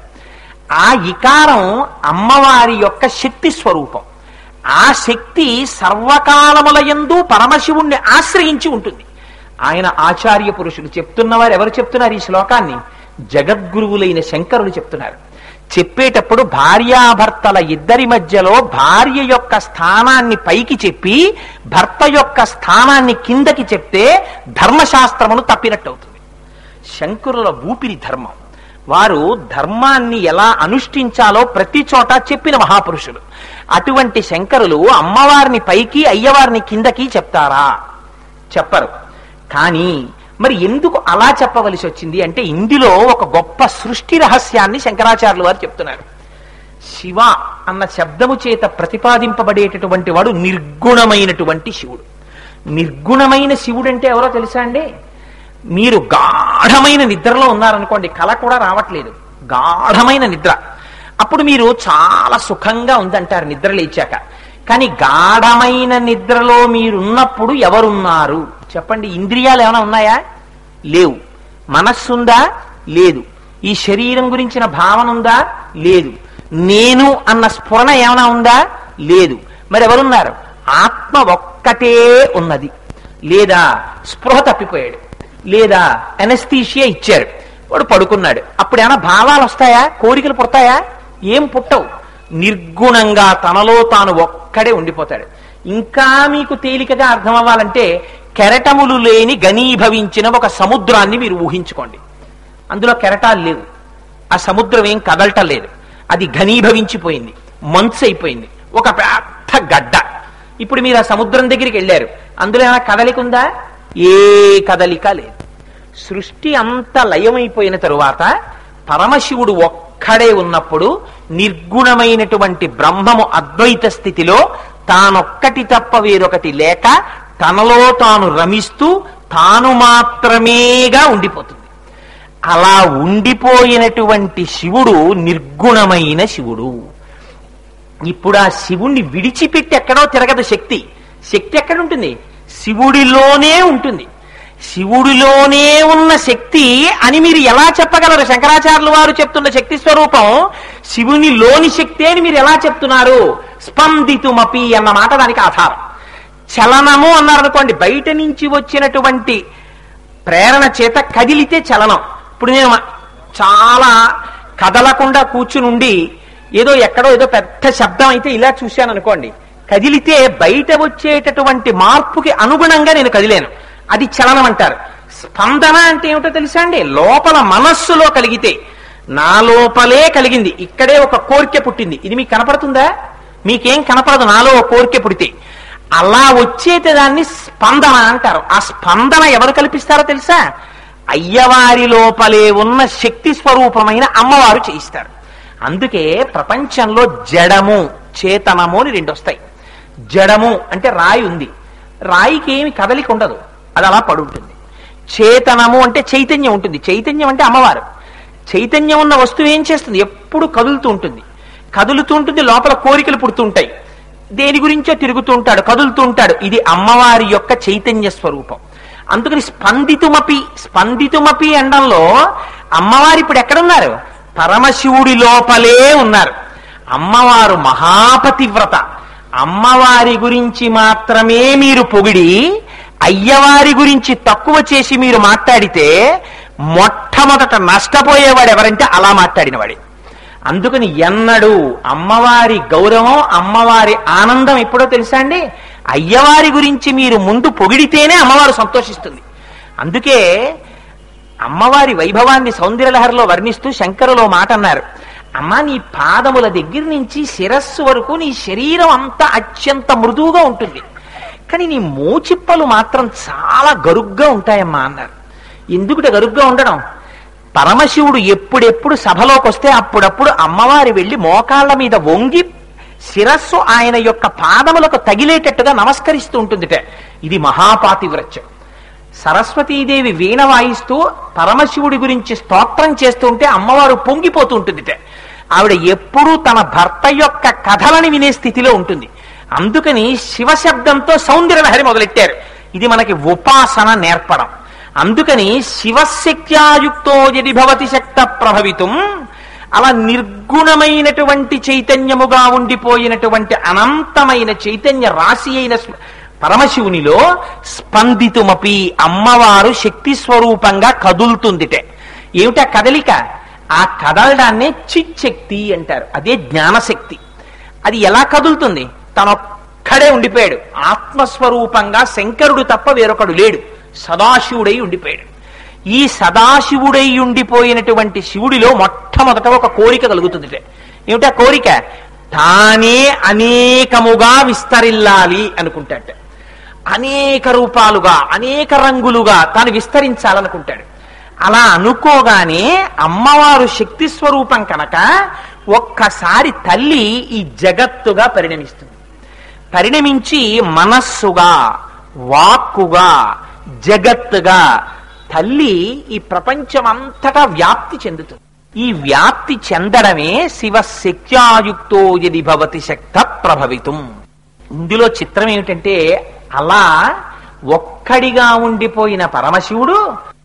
ఆ ఇకారం అమ్మవారి యొక్క శక్తి స్వరూపం ఆ శక్తి సర్వకాలముల యందు పరమశివుణ్ణి ఆశ్రయించి ఉంటుంది ఆయన ఆచార్య పురుషులు చెప్తున్నవారు ఎవరు చెప్తున్నారు ఈ శ్లోకాన్ని జగద్గురువులైన శంకరులు చెప్తున్నారు చెప్పేటప్పుడు భార్యాభర్తల ఇద్దరి మధ్యలో భార్య యొక్క స్థానాన్ని పైకి చెప్పి భర్త యొక్క స్థానాన్ని కిందకి చెప్తే ధర్మశాస్త్రమును తప్పినట్టు అవుతుంది శంకరుల ఊపిరి ధర్మం వారు ధర్మాన్ని ఎలా అనుష్ఠించాలో ప్రతి చోట చెప్పిన మహాపురుషులు అటువంటి శంకరులు అమ్మవారిని పైకి అయ్యవారిని కిందకి చెప్తారా చెప్పరు కానీ మరి ఎందుకు అలా చెప్పవలసి వచ్చింది అంటే ఇందులో ఒక గొప్ప సృష్టి రహస్యాన్ని శంకరాచార్యులు వారు చెప్తున్నారు శివ అన్న శబ్దము చేత ప్రతిపాదింపబడేటటువంటి వాడు నిర్గుణమైనటువంటి శివుడు నిర్గుణమైన శివుడు అంటే ఎవరో తెలుసా అండి మీరు గాఢమైన నిద్రలో ఉన్నారనుకోండి కళ కూడా రావట్లేదు గాఢమైన నిద్ర అప్పుడు మీరు చాలా సుఖంగా ఉందంటారు నిద్ర లేచాక కానీ గాఢమైన నిద్రలో మీరున్నప్పుడు ఎవరున్నారు చెప్పండి ఇంద్రియాలు ఏమైనా ఉన్నాయా లేవు మనస్సుందా లేదు ఈ శరీరం గురించిన భావన ఉందా లేదు నేను అన్న స్ఫురణ ఏమైనా ఉందా లేదు మరి ఎవరున్నారు ఆత్మ ఒక్కటే ఉన్నది లేదా స్పృహ తప్పిపోయాడు లేదా ఎనస్థీషియా ఇచ్చారు వాడు పడుకున్నాడు అప్పుడు ఏమైనా భావాలు వస్తాయా కోరికలు పుడతాయా ఏం పుట్టవు నిర్గుణంగా తనలో తాను ఒక్కడే ఉండిపోతాడు ఇంకా మీకు తేలికగా అర్థం అవ్వాలంటే కెరటములు లేని గనీభవించిన ఒక సముద్రాన్ని మీరు ఊహించుకోండి అందులో కెరటాలు లేవు ఆ సముద్రం ఏం కదలటం లేదు అది ఘనీభవించిపోయింది మంచు అయిపోయింది ఒక పెద్ద గడ్డ ఇప్పుడు మీరు ఆ సముద్రం దగ్గరికి వెళ్ళారు అందులో ఏమైనా కదలిక ఉందా ఏ కదలిక లేదు సృష్టి అంత లయమైపోయిన తరువాత పరమశివుడు ఒక్కడే ఉన్నప్పుడు నిర్గుణమైనటువంటి బ్రహ్మము అద్వైత స్థితిలో తానొక్కటి తప్ప వేరొకటి లేక తనలో తాను రమిస్తూ తాను మాత్రమేగా ఉండిపోతుంది అలా ఉండిపోయినటువంటి శివుడు నిర్గుణమైన శివుడు ఇప్పుడు ఆ శివుణ్ణి విడిచిపెట్టి ఎక్కడో తిరగదు శక్తి శక్తి ఎక్కడ ఉంటుంది శివుడిలోనే ఉంటుంది శివుడిలోనే ఉన్న శక్తి అని మీరు ఎలా చెప్పగలరు శంకరాచార్యులు వారు చెప్తున్న శక్తి స్వరూపం శివుని లోని శక్తి అని మీరు ఎలా చెప్తున్నారు స్పందితుమపి అన్న మాట దానికి ఆధారం చలనము అన్నారనుకోండి బయట నుంచి వచ్చినటువంటి ప్రేరణ చేత కదిలితే చలనం ఇప్పుడు నేను మ- చాలా కదలకుండా కూర్చుని ఉండి ఏదో ఎక్కడో ఏదో పెద్ద శబ్దం అయితే ఇలా చూశాను అనుకోండి కదిలితే బయట వచ్చేటటువంటి మార్పుకి అనుగుణంగా నేను కదిలేను అది చలనం అంటారు స్పందన అంటే ఏమిటో తెలుసా అండి లోపల మనస్సులో కలిగితే నా లోపలే కలిగింది ఇక్కడే ఒక కోరిక పుట్టింది ఇది మీకు కనపడుతుందా మీకేం కనపడదు నాలో ఒక కోరిక పుడితే అలా వచ్చేటి దాన్ని స్పందన అంటారు ఆ స్పందన ఎవరు కల్పిస్తారో తెలుసా అయ్యవారి లోపలే ఉన్న శక్తి స్వరూపమైన అమ్మవారు చేయిస్తారు అందుకే ప్రపంచంలో జడము చేతనము అని రెండు వస్తాయి జడము అంటే రాయి ఉంది రాయికి ఏమి కదలిక ఉండదు అది అలా పడుంటుంది చేతనము అంటే చైతన్యం ఉంటుంది చైతన్యం అంటే అమ్మవారు చైతన్యం ఉన్న వస్తువు ఏం చేస్తుంది ఎప్పుడు కదులుతూ ఉంటుంది కదులుతూ ఉంటుంది లోపల కోరికలు పుడుతుంటాయి దేని గురించో తిరుగుతూ ఉంటాడు కదులుతూ ఉంటాడు ఇది అమ్మవారి యొక్క చైతన్య స్వరూపం అందుకని స్పందితుమపి స్పందితుమపి అండంలో అమ్మవారు ఇప్పుడు ఎక్కడున్నారు పరమశివుడి లోపలే ఉన్నారు అమ్మవారు మహాపతివ్రత అమ్మవారి గురించి మాత్రమే మీరు పొగిడి అయ్యవారి గురించి తక్కువ చేసి మీరు మాట్లాడితే మొట్టమొదట నష్టపోయేవాడు ఎవరంటే అలా మాట్లాడినవాడే అందుకని ఎన్నడూ అమ్మవారి గౌరవం అమ్మవారి ఆనందం ఎప్పుడో తెలుసా అండి అయ్యవారి గురించి మీరు ముందు పొగిడితేనే అమ్మవారు సంతోషిస్తుంది అందుకే అమ్మవారి వైభవాన్ని సౌందర్యలహరిలో వర్ణిస్తూ శంకరులో మాట అన్నారు అమ్మా నీ పాదముల దగ్గర నుంచి శిరస్సు వరకు నీ శరీరం అంతా అత్యంత మృదువుగా ఉంటుంది కానీ నీ మోచిప్పలు మాత్రం చాలా గరుగ్గా ఉంటాయమ్మా అన్నారు ఎందుకుట గరుగ్గా ఉండడం పరమశివుడు ఎప్పుడెప్పుడు సభలోకి వస్తే అప్పుడప్పుడు అమ్మవారి వెళ్ళి మోకాళ్ళ మీద వంగి శిరస్సు ఆయన యొక్క పాదములకు తగిలేటట్టుగా నమస్కరిస్తూ ఉంటుందిట ఇది మహాపాతివ్రత్యం సరస్వతీదేవి వీణ వాయిస్తూ పరమశివుడి గురించి స్తోత్రం చేస్తుంటే అమ్మవారు పొంగిపోతూ ఉంటుందిట ఆవిడ ఎప్పుడూ తన భర్త యొక్క కథలని వినే స్థితిలో ఉంటుంది అందుకని శివశబ్దంతో సౌందర్యలహరి మొదలెట్టారు ఇది మనకి ఉపాసన నేర్పడం అందుకని శివశక్త్యాయుక్తో యది భవతి శక్త ప్రభవితం అలా నిర్గుణమైనటువంటి చైతన్యముగా ఉండిపోయినటువంటి అనంతమైన చైతన్య రాశి అయిన స్వ- పరమశివునిలో స్పందితుమపి అమ్మవారు శక్తి స్వరూపంగా కదులుతుందిటే ఏమిటా కదలిక ఆ కదలడాన్నే చిచ్చక్తి అంటారు అదే జ్ఞానశక్తి అది ఎలా కదులుతుంది తనొక్కడే ఉండిపోయాడు ఆత్మస్వరూపంగా శంకరుడు తప్ప వేరొకడు లేడు సదాశివుడై ఉండిపోయాడు ఈ సదాశివుడై ఉండిపోయినటువంటి శివుడిలో మొట్టమొదట ఒక కోరిక కలుగుతుంది ఏమిటా కోరిక తానే అనేకముగా విస్తరిల్లాలి అనుకుంటాట అనేక రూపాలుగా అనేక రంగులుగా తాను విస్తరించాలనుకుంటాడు అలా అనుకోగానే అమ్మవారు శక్తి స్వరూపం కనుక ఒక్కసారి తల్లి ఈ జగత్తుగా పరిణమిస్తుంది పరిణమించి మనస్సుగా వాక్కుగా జగత్తుగా తల్లి ఈ ప్రపంచం అంతటా వ్యాప్తి చెందుతుంది ఈ వ్యాప్తి చెందడమే శివ శక్త్యాయుక్తో యది భవతి శక్త ప్రభవితం ఇందులో చిత్రం ఏమిటంటే అలా ఒక్కడిగా ఉండిపోయిన పరమశివుడు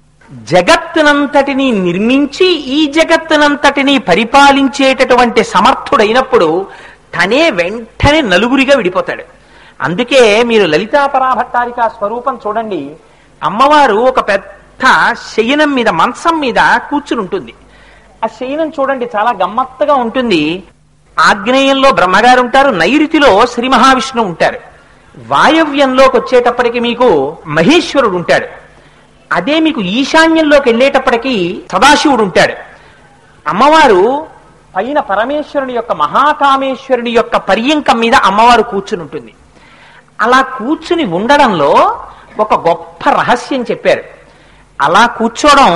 జగత్తునంతటిని నిర్మించి ఈ జగత్తునంతటిని పరిపాలించేటటువంటి సమర్థుడైనప్పుడు తనే వెంటనే నలుగురిగా విడిపోతాడు అందుకే మీరు లలితాపరాభట్టారిక స్వరూపం చూడండి అమ్మవారు ఒక పెద్ద శయనం మీద మంచం మీద కూర్చుని ఉంటుంది ఆ శయనం చూడండి చాలా గమ్మత్తుగా ఉంటుంది ఆగ్నేయంలో బ్రహ్మగారు ఉంటారు నైరుతిలో శ్రీ మహావిష్ణువు ఉంటారు వాయవ్యంలోకి వచ్చేటప్పటికి మీకు మహేశ్వరుడు ఉంటాడు అదే మీకు ఈశాన్యంలోకి వెళ్ళేటప్పటికి సదాశివుడు ఉంటాడు అమ్మవారు పైన పరమేశ్వరుని యొక్క మహాకామేశ్వరుని యొక్క పర్యంకం మీద అమ్మవారు కూర్చుని ఉంటుంది అలా కూర్చుని ఉండడంలో ఒక గొప్ప రహస్యం చెప్పారు అలా కూర్చోవడం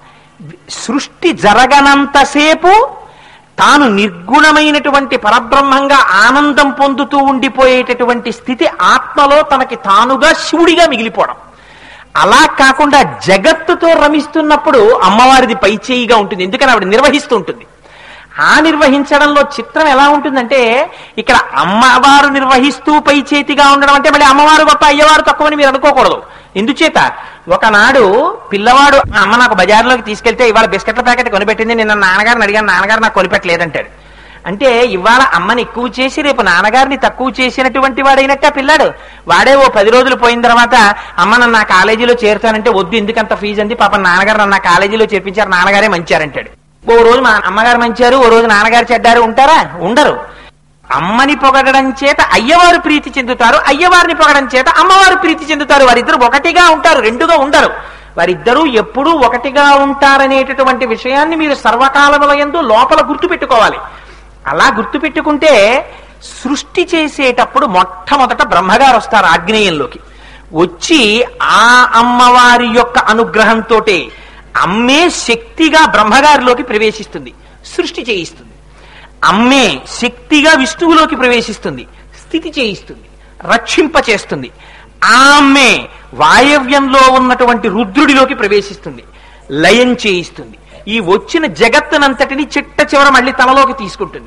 సృష్టి జరగనంతసేపు తాను నిర్గుణమైనటువంటి పరబ్రహ్మంగా ఆనందం పొందుతూ ఉండిపోయేటటువంటి స్థితి ఆత్మలో తనకి తానుగా శివుడిగా మిగిలిపోవడం అలా కాకుండా జగత్తుతో రమిస్తున్నప్పుడు అమ్మవారిది పైచేయిగా ఉంటుంది ఎందుకని ఆవిడ నిర్వహిస్తూ ఉంటుంది ఆ నిర్వహించడంలో చిత్రం ఎలా ఉంటుందంటే ఇక్కడ అమ్మవారు నిర్వహిస్తూ పై చేతిగా ఉండడం అంటే మళ్ళీ అమ్మవారు గొప్ప అయ్యవారు తక్కువని మీరు అనుకోకూడదు ఎందుచేత ఒకనాడు పిల్లవాడు అమ్మ నాకు బజార్లోకి తీసుకెళ్తే ఇవాళ బిస్కెట్ల ప్యాకెట్ కొనిపెట్టింది నిన్న నాన్నగారిని అడిగాను నాన్నగారు నాకు కొనిపెట్టలేదంటాడు అంటే ఇవాళ అమ్మని ఎక్కువ చేసి రేపు నాన్నగారిని తక్కువ చేసినటువంటి వాడైనట్టే పిల్లాడు వాడే ఓ పది రోజులు పోయిన తర్వాత అమ్మ నన్ను నా కాలేజీలో చేరుతానంటే వద్దు ఎందుకంత ఫీజు అంది పాప నాన్నగారు నన్ను నా కాలేజీలో చేర్పించారు నాన్నగారే మంచారంటాడు ఓ రోజు మా అమ్మగారు మంచారు ఓ రోజు నాన్నగారు చెడ్డారు ఉంటారా ఉండరు అమ్మని పొగడడం చేత అయ్యవారు ప్రీతి చెందుతారు అయ్యవారిని పొగడడం చేత అమ్మవారు ప్రీతి చెందుతారు వారిద్దరు ఒకటిగా ఉంటారు రెండుగా ఉండరు వారిద్దరూ ఎప్పుడూ ఒకటిగా ఉంటారనేటటువంటి విషయాన్ని మీరు సర్వకాలములయందు లోపల గుర్తుపెట్టుకోవాలి అలా గుర్తుపెట్టుకుంటే సృష్టి చేసేటప్పుడు మొట్టమొదట బ్రహ్మగారు వస్తారు ఆగ్నేయంలోకి వచ్చి ఆ అమ్మవారి యొక్క అనుగ్రహంతో అమ్మే శక్తిగా బ్రహ్మగారిలోకి ప్రవేశిస్తుంది సృష్టి చేయిస్తుంది అమ్మే శక్తిగా విష్ణువులోకి ప్రవేశిస్తుంది స్థితి చేయిస్తుంది రక్షింప చేస్తుంది ఆమె వాయవ్యంలో ఉన్నటువంటి రుద్రుడిలోకి ప్రవేశిస్తుంది లయం చేయిస్తుంది ఈ వచ్చిన జగత్తునంతటిని చిట్ట చివర మళ్ళీ తనలోకి తీసుకుంటుంది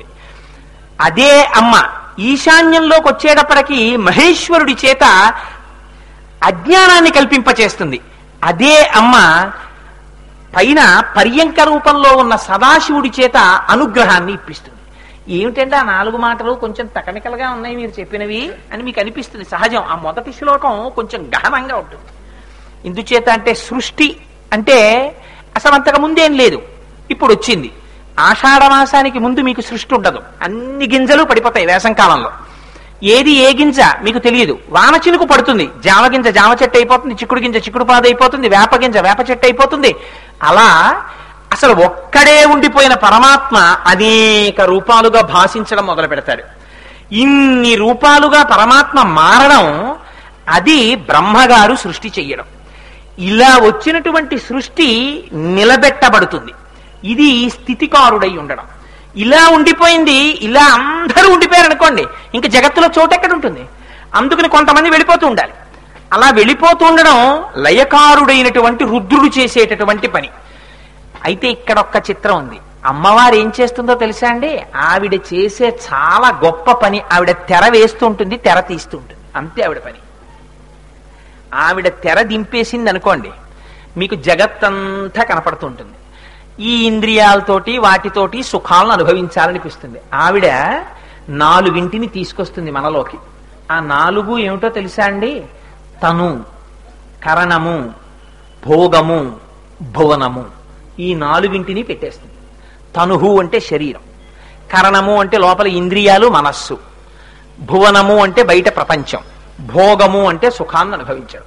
అదే అమ్మ ఈశాన్యంలోకి వచ్చేటప్పటికి మహేశ్వరుడి చేత అజ్ఞానాన్ని కల్పింపచేస్తుంది అదే అమ్మ పైన పర్యంక రూపంలో ఉన్న సదాశివుడి చేత అనుగ్రహాన్ని ఇప్పిస్తుంది ఏమిటంటే ఆ నాలుగు మాటలు కొంచెం టెక్నికల్ గా ఉన్నాయి మీరు చెప్పినవి అని మీకు అనిపిస్తుంది సహజం ఆ మొదటి శ్లోకం కొంచెం గహనంగా ఉంటుంది ఇందుచేత అంటే సృష్టి అంటే అసలు అంతకు ముందేం లేదు ఇప్పుడు వచ్చింది ఆషాఢ మాసానికి ముందు మీకు సృష్టి ఉండదు అన్ని గింజలు పడిపోతాయి వేసంకాలంలో ఏది ఏ గింజ మీకు తెలియదు వాన చినుకు పడుతుంది జామ గింజ జామ చెట్టు అయిపోతుంది చిక్కుడు గింజ చిక్కుడు పాద అయిపోతుంది వేప గింజ వేప చెట్టు అయిపోతుంది అలా అసలు ఒక్కడే ఉండిపోయిన పరమాత్మ అనేక రూపాలుగా భాషించడం మొదలు పెడతాడు ఇన్ని రూపాలుగా పరమాత్మ మారడం అది బ్రహ్మగారు సృష్టి చెయ్యడం ఇలా వచ్చినటువంటి సృష్టి నిలబెట్టబడుతుంది ఇది స్థితికారుడై ఉండడం ఇలా ఉండిపోయింది ఇలా అందరూ ఉండిపోయారు అనుకోండి ఇంకా జగత్తులో చోటు ఎక్కడ ఉంటుంది అందుకని కొంతమంది వెళ్ళిపోతూ ఉండాలి అలా వెళ్ళిపోతూ ఉండడం లయకారుడైనటువంటి రుద్రుడు చేసేటటువంటి పని అయితే ఇక్కడ ఒక్క చిత్రం ఉంది అమ్మవారు ఏం చేస్తుందో తెలుసా అండి ఆవిడ చేసే చాలా గొప్ప పని ఆవిడ తెర వేస్తూ ఉంటుంది తెర తీస్తూ ఉంటుంది అంతే ఆవిడ పని ఆవిడ తెర దింపేసింది అనుకోండి మీకు జగత్తంతా కనపడుతుంటుంది ఈ ఇంద్రియాలతోటి వాటితోటి సుఖాలను అనుభవించాలనిపిస్తుంది ఆవిడ నాలుగింటిని తీసుకొస్తుంది మనలోకి ఆ నాలుగు ఏమిటో తెలుసా అండి తను కరణము భోగము భువనము ఈ నాలుగింటిని పెట్టేస్తుంది తనుహు అంటే శరీరం కరణము అంటే లోపల ఇంద్రియాలు మనస్సు భువనము అంటే బయట ప్రపంచం భోగము అంటే సుఖాన్ని అనుభవించడం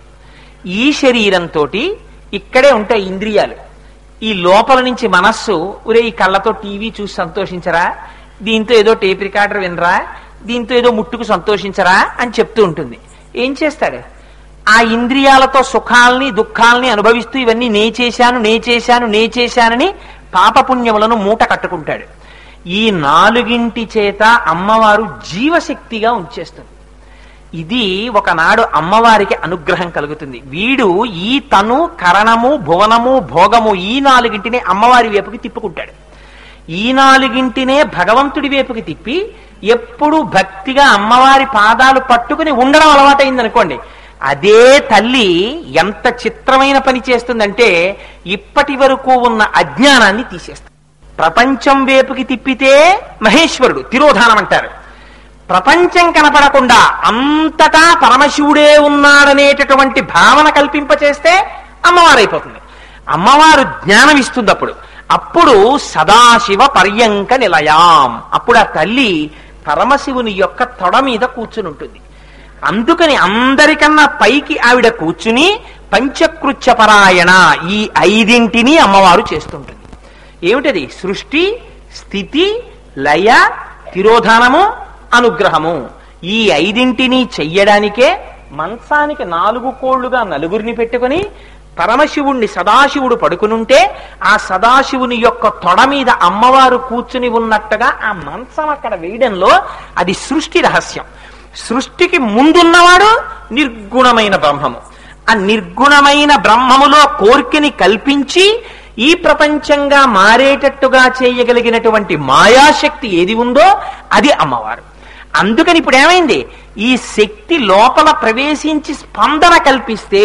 ఈ శరీరంతో ఇక్కడే ఉంటాయి ఇంద్రియాలు ఈ లోపల నుంచి మనస్సు ఒరే ఈ కళ్ళతో టీవీ చూసి సంతోషించరా దీంతో ఏదో టేప్ రికార్డర్ వినరా దీంతో ఏదో ముట్టుకు సంతోషించరా అని చెప్తూ ఉంటుంది ఏం చేస్తాడు ఆ ఇంద్రియాలతో సుఖాల్ని దుఃఖాల్ని అనుభవిస్తూ ఇవన్నీ నే చేశాను నే చేశాను నే చేశానని పాపపుణ్యములను మూట కట్టుకుంటాడు ఈ నాలుగింటి చేత అమ్మవారు జీవశక్తిగా ఉంచేస్తుంది ఇది ఒకనాడు అమ్మవారికి అనుగ్రహం కలుగుతుంది వీడు ఈ తను కరణము భువనము భోగము ఈ నాలుగింటిని అమ్మవారి వైపుకి తిప్పుకుంటాడు ఈ నాలుగింటినే భగవంతుడి వైపుకి తిప్పి ఎప్పుడు భక్తిగా అమ్మవారి పాదాలు పట్టుకుని ఉండడం అలవాటైంది అనుకోండి అదే తల్లి ఎంత చిత్రమైన పని చేస్తుందంటే ఇప్పటి వరకు ఉన్న అజ్ఞానాన్ని తీసేస్తుంది ప్రపంచం వైపుకి తిప్పితే మహేశ్వరుడు తిరోధానం అంటారు ప్రపంచం కనపడకుండా అంతటా పరమశివుడే ఉన్నాడనేటటువంటి భావన కల్పింపచేస్తే అమ్మవారైపోతుంది అమ్మవారు జ్ఞానం ఇస్తుంది అప్పుడు అప్పుడు సదాశివ పర్యంక నిలయాం అప్పుడు ఆ తల్లి పరమశివుని యొక్క తొడ మీద కూర్చుని ఉంటుంది అందుకని అందరికన్నా పైకి ఆవిడ కూర్చుని పంచకృత్య పరాయణ ఈ ఐదింటిని అమ్మవారు చేస్తుంటుంది ఏమిటది సృష్టి స్థితి లయ తిరోధానము అనుగ్రహము ఈ ఐదింటిని చెయ్యడానికే మంచానికి నాలుగు కోళ్లుగా నలుగురిని పెట్టుకుని పరమశివుణ్ణి సదాశివుడు పడుకునుంటే ఆ సదాశివుని యొక్క తొడ మీద అమ్మవారు కూర్చుని ఉన్నట్టుగా ఆ మంచం అక్కడ వేయడంలో అది సృష్టి రహస్యం సృష్టికి ముందున్నవాడు నిర్గుణమైన బ్రహ్మము ఆ నిర్గుణమైన బ్రహ్మములో కోర్కెని కల్పించి ఈ ప్రపంచంగా మారేటట్టుగా చేయగలిగినటువంటి మాయాశక్తి ఏది ఉందో అది అమ్మవారు అందుకని ఇప్పుడు ఏమైంది ఈ శక్తి లోపల ప్రవేశించి స్పందన కల్పిస్తే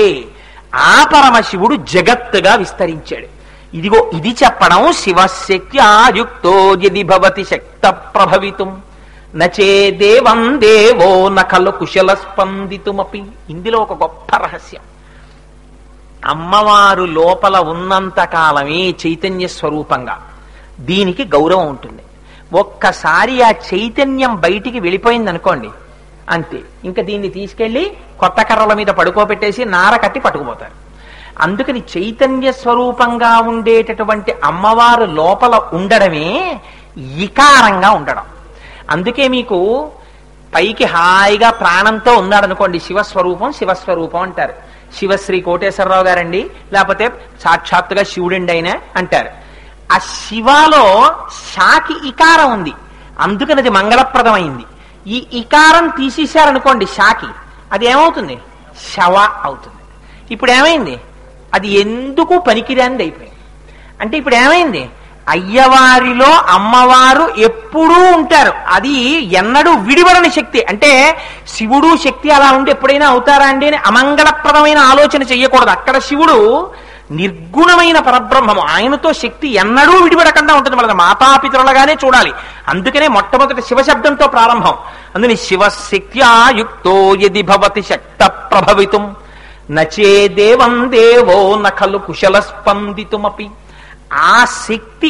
ఆ పరమశివుడు జగత్తుగా విస్తరించాడు ఇదిగో ఇది చెప్పడం శివశక్తి ఆయుక్తో యది భవతి శక్త ప్రభవితం నచే దేవం దేవో నకలు కుశల స్పందితుమపి ఇందులో ఒక గొప్ప రహస్యం అమ్మవారు లోపల ఉన్నంత కాలమే చైతన్య స్వరూపంగా దీనికి గౌరవం ఉంటుంది ఒక్కసారి ఆ చైతన్యం బయటికి వెళ్ళిపోయింది అనుకోండి అంతే ఇంకా దీన్ని తీసుకెళ్లి కొత్త కర్రల మీద పడుకోబెట్టేసి నార కట్టి పట్టుకుపోతారు అందుకని చైతన్య స్వరూపంగా ఉండేటటువంటి అమ్మవారు లోపల ఉండడమే ఇకారంగా ఉండడం అందుకే మీకు పైకి హాయిగా ప్రాణంతో ఉన్నాడు అనుకోండి శివస్వరూపం శివస్వరూపం అంటారు శివశ్రీ కోటేశ్వరరావు గారండి లేకపోతే సాక్షాత్తుగా శివుడండి అయినా అంటారు ఆ శివాలో షాకి ఇకారం ఉంది అందుకని అది మంగళప్రదమైంది ఈ ఇకారం తీసేశారనుకోండి షాకి అది ఏమవుతుంది శవ అవుతుంది ఇప్పుడు ఏమైంది అది ఎందుకు పనికిరానిది అయిపోయింది అంటే ఇప్పుడు ఏమైంది అయ్యవారిలో అమ్మవారు ఎప్పుడూ ఉంటారు అది ఎన్నడూ విడివడని శక్తి అంటే శివుడు శక్తి అలా ఉండి ఎప్పుడైనా అవుతారా అండి అని అమంగళప్రదమైన ఆలోచన చెయ్యకూడదు అక్కడ శివుడు నిర్గుణమైన పరబ్రహ్మము ఆయనతో శక్తి ఎన్నడూ విడిపడకుండా ఉంటుంది మన మాతాపితరులుగానే చూడాలి అందుకనే మొట్టమొదటి శివశబ్దంతో ప్రారంభం అందుని శివశక్త్యాయుక్తో యది భవతి శక్త ప్రభవితం నచే దేవం దేవో నఖలు కుశల స్పందితుమపి ఆ శక్తి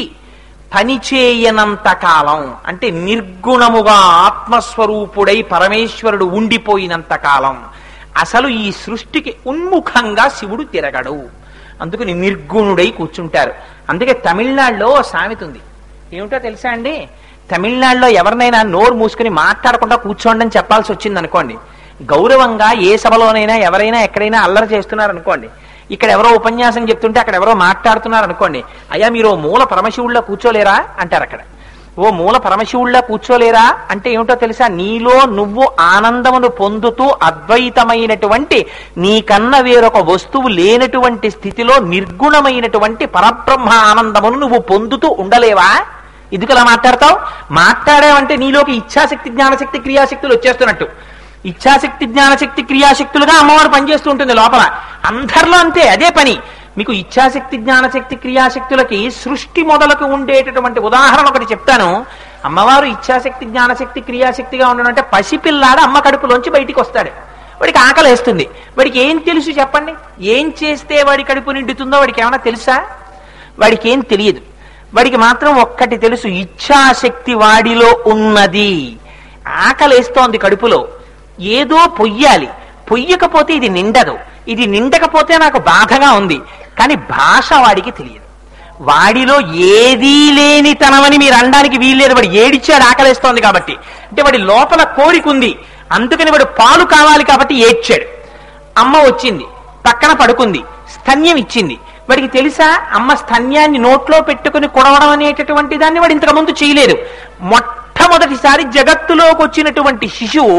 పనిచేయనంత కాలం అంటే నిర్గుణముగా ఆత్మస్వరూపుడై పరమేశ్వరుడు ఉండిపోయినంత కాలం అసలు ఈ సృష్టికి ఉన్ముఖంగా శివుడు తిరగడు అందుకని నిర్గుణుడై కూర్చుంటారు అందుకే తమిళనాడులో ఓ సామెత ఉంది ఏమిటో తెలుసా అండి తమిళనాడులో ఎవరినైనా నోరు మూసుకుని మాట్లాడకుండా కూర్చోండి అని చెప్పాల్సి వచ్చింది అనుకోండి గౌరవంగా ఏ సభలోనైనా ఎవరైనా ఎక్కడైనా అల్లరి చేస్తున్నారు అనుకోండి ఇక్కడ ఎవరో ఉపన్యాసం చెప్తుంటే అక్కడ ఎవరో మాట్లాడుతున్నారు అనుకోండి అయ్యా మీరు ఓ మూల పరమశివుళ్ళ కూర్చోలేరా అంటారు అక్కడ ఓ మూల పరమశివుళ్ళ కూర్చోలేరా అంటే ఏమిటో తెలుసా నీలో నువ్వు ఆనందమును పొందుతూ అద్వైతమైనటువంటి నీకన్న వేరొక వస్తువు లేనటువంటి స్థితిలో నిర్గుణమైనటువంటి పరబ్రహ్మ ఆనందమును నువ్వు పొందుతూ ఉండలేవా ఎందుకు అలా మాట్లాడతావు మాట్లాడావంటే నీలోకి ఇచ్ఛాశక్తి జ్ఞానశక్తి క్రియాశక్తులు వచ్చేస్తున్నట్టు ఇచ్ఛాశక్తి జ్ఞానశక్తి క్రియాశక్తులుగా అమ్మవారు పనిచేస్తూ ఉంటుంది లోపల అందరిలో అంతే అదే పని మీకు ఇచ్ఛాశక్తి జ్ఞానశక్తి క్రియాశక్తులకి సృష్టి మొదలకు ఉండేటటువంటి ఉదాహరణ ఒకటి చెప్తాను అమ్మవారు ఇచ్ఛాశక్తి జ్ఞానశక్తి క్రియాశక్తిగా ఉండడం అంటే పసిపిల్లాడు అమ్మ కడుపులోంచి బయటికి వస్తాడు వాడికి ఆకలి వేస్తుంది వాడికి ఏం తెలుసు చెప్పండి ఏం చేస్తే వాడి కడుపు నిండుతుందో వాడికి ఏమైనా తెలుసా వాడికి ఏం తెలియదు వాడికి మాత్రం ఒక్కటి తెలుసు ఇచ్ఛాశక్తి వాడిలో ఉన్నది ఆకలేస్తోంది కడుపులో ఏదో పొయ్యాలి పొయ్యకపోతే ఇది నిండదు ఇది నిండకపోతే నాకు బాధగా ఉంది కానీ భాష వాడికి తెలియదు వాడిలో ఏదీ లేని తనమని మీరు అనడానికి వీల్లేదు వాడు ఏడిచాడు ఆకలేస్తోంది కాబట్టి అంటే వాడి లోపల కోరిక ఉంది అందుకని వాడు పాలు కావాలి కాబట్టి ఏడ్చాడు అమ్మ వచ్చింది పక్కన పడుకుంది స్తన్యం ఇచ్చింది వాడికి తెలుసా అమ్మ స్తన్యాన్ని నోట్లో పెట్టుకుని కొడవడం అనేటటువంటి దాన్ని వాడు ఇంతకు ముందు చేయలేదు మొట్టమొదటిసారి జగత్తులోకి వచ్చినటువంటి శిశువు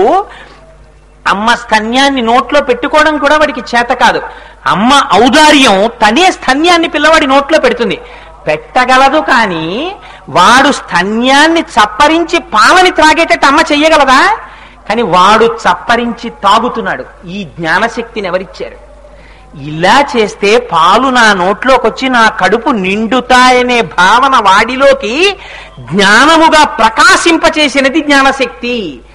అమ్మ స్తన్యాన్ని నోట్లో పెట్టుకోవడం కూడా వాడికి చేత కాదు అమ్మ ఔదార్యం తనే స్తన్యాన్ని పిల్లవాడి నోట్లో పెడుతుంది పెట్టగలదు కానీ వాడు స్తన్యాన్ని చప్పరించి పాలని త్రాగేటట్టు అమ్మ చెయ్యగలదా కానీ వాడు చప్పరించి తాగుతున్నాడు ఈ జ్ఞానశక్తిని ఎవరిచ్చారు ఇలా చేస్తే పాలు నా నోట్లోకి వచ్చి నా కడుపు నిండుతాయనే భావన వాడిలోకి జ్ఞానముగా ప్రకాశింపచేసినది జ్ఞానశక్తి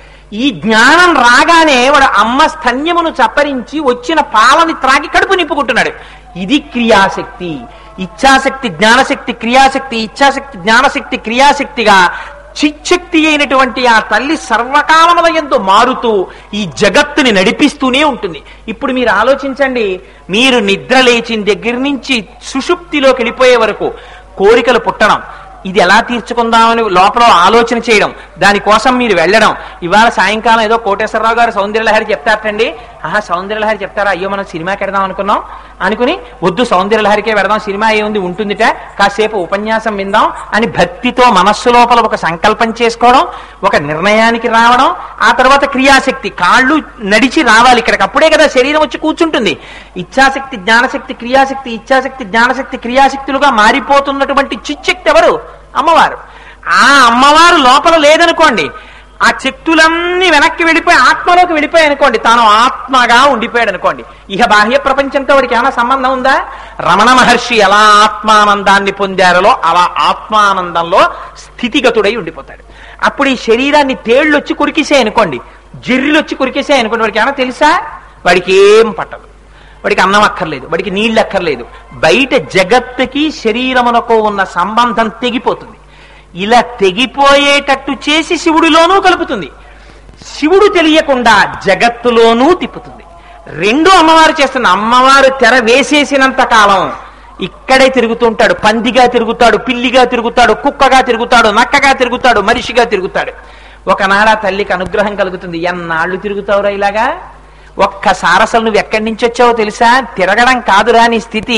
ఈ జ్ఞానం రాగానే వాడు అమ్మ స్తన్యమును చప్పరించి వచ్చిన పాలని త్రాగి కడుపు నింపుకుంటున్నాడు ఇది క్రియాశక్తి ఇచ్ఛాశక్తి జ్ఞానశక్తి క్రియాశక్తి ఇచ్ఛాశక్తి జ్ఞానశక్తి క్రియాశక్తిగా చిచ్చక్తి అయినటువంటి ఆ తల్లి సర్వకాలముల ఎందు మారుతూ ఈ జగత్తుని నడిపిస్తూనే ఉంటుంది ఇప్పుడు మీరు ఆలోచించండి మీరు నిద్ర లేచిన దగ్గర నుంచి సుషుప్తిలోకి వెళ్ళిపోయే వరకు కోరికలు పుట్టడం ఇది ఎలా తీర్చుకుందామని లోపల ఆలోచన చేయడం దానికోసం మీరు వెళ్ళడం ఇవాళ సాయంకాలం ఏదో కోటేశ్వరరావు గారు సౌందర్యలహరి చెప్తారటండి ఆహా సౌందర్యలహరి చెప్తారా అయ్యో మనం సినిమాకి వెడదాం అనుకున్నాం అనుకుని వద్దు సౌందర్యలహరికే వెడదాం సినిమా ఏముంది ఉంటుందిట కాసేపు ఉపన్యాసం విందాం అని భక్తితో మనస్సు లోపల ఒక సంకల్పం చేసుకోవడం ఒక నిర్ణయానికి రావడం ఆ తర్వాత క్రియాశక్తి కాళ్ళు నడిచి రావాలి ఇక్కడికి అప్పుడే కదా శరీరం వచ్చి కూర్చుంటుంది ఇచ్ఛాశక్తి జ్ఞానశక్తి క్రియాశక్తి ఇచ్ఛాశక్తి జ్ఞానశక్తి క్రియాశక్తులుగా మారిపోతున్నటువంటి చిచ్చక్తి ఎవరు అమ్మవారు ఆ అమ్మవారు లోపల లేదనుకోండి ఆ శక్తులన్నీ వెనక్కి వెళ్ళిపోయి ఆత్మలోకి వెళ్ళిపోయాయి అనుకోండి తాను ఆత్మగా ఉండిపోయాడు అనుకోండి ఇక బాహ్య ప్రపంచంతో వాడికి ఏమైనా సంబంధం ఉందా రమణ మహర్షి ఎలా ఆత్మానందాన్ని పొందారో అలా ఆత్మానందంలో స్థితిగతుడై ఉండిపోతాడు అప్పుడు ఈ శరీరాన్ని తేళ్ళు వచ్చి కురికిసాయి అనుకోండి జిర్రిలు వచ్చి కురికేసాయి అనుకోండి వాడికి ఏమైనా తెలుసా వాడికి ఏం పట్టదు వాడికి అన్నం అక్కర్లేదు వాడికి నీళ్ళు అక్కర్లేదు బయట జగత్తుకి శరీరమునకు ఉన్న సంబంధం తెగిపోతుంది ఇలా తెగిపోయేటట్టు చేసి శివుడిలోనూ కలుపుతుంది శివుడు తెలియకుండా జగత్తులోనూ తిప్పుతుంది రెండు అమ్మవారు చేస్తున్న అమ్మవారు తెర వేసేసినంత కాలం ఇక్కడే తిరుగుతుంటాడు పందిగా తిరుగుతాడు పిల్లిగా తిరుగుతాడు కుక్కగా తిరుగుతాడు నక్కగా తిరుగుతాడు మనిషిగా తిరుగుతాడు ఒకనాడ తల్లికి అనుగ్రహం కలుగుతుంది ఎన్నాళ్ళు తిరుగుతావురా ఇలాగా ఒక్కసారి అసలు నువ్వు ఎక్కడి నుంచి వచ్చావో తెలుసా తిరగడం కాదురా నీ స్థితి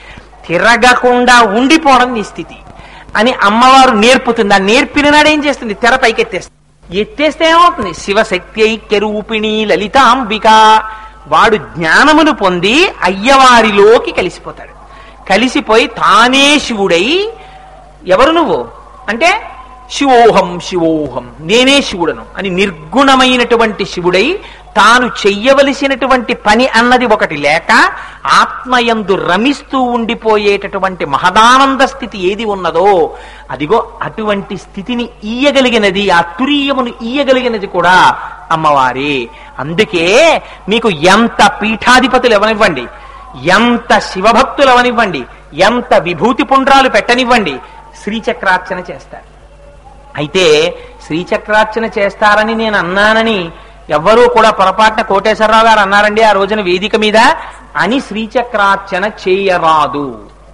తిరగకుండా ఉండిపోవడం నీ స్థితి అని అమ్మవారు నేర్పుతుంది ఆ నేర్పిన నాడు ఏం చేస్తుంది తెర పైకి ఎత్తేస్తుంది ఎత్తేస్తే ఏమవుతుంది శివశక్తి ఐక్యరూపిణి లలితాంబిక వాడు జ్ఞానమును పొంది అయ్యవారిలోకి కలిసిపోతాడు కలిసిపోయి తానే శివుడై ఎవరు నువ్వు అంటే శివోహం శివోహం నేనే శివుడను అని నిర్గుణమైనటువంటి శివుడై తాను చెయ్యవలసినటువంటి పని అన్నది ఒకటి లేక ఆత్మయందు రమిస్తూ ఉండిపోయేటటువంటి మహదానంద స్థితి ఏది ఉన్నదో అదిగో అటువంటి స్థితిని ఈయగలిగినది ఆ తురీయమును ఈయగలిగినది కూడా అమ్మవారే అందుకే మీకు ఎంత పీఠాధిపతులు ఎవనివ్వండి ఎంత శివభక్తులు అవనివ్వండి ఎంత విభూతి పుండ్రాలు పెట్టనివ్వండి శ్రీచక్రార్చన చేస్తారు అయితే శ్రీచక్రార్చన చేస్తారని నేను అన్నానని ఎవ్వరూ కూడా పొరపాటున కోటేశ్వరరావు గారు అన్నారండి ఆ రోజున వేదిక మీద అని శ్రీచక్రార్చన చేయరాదు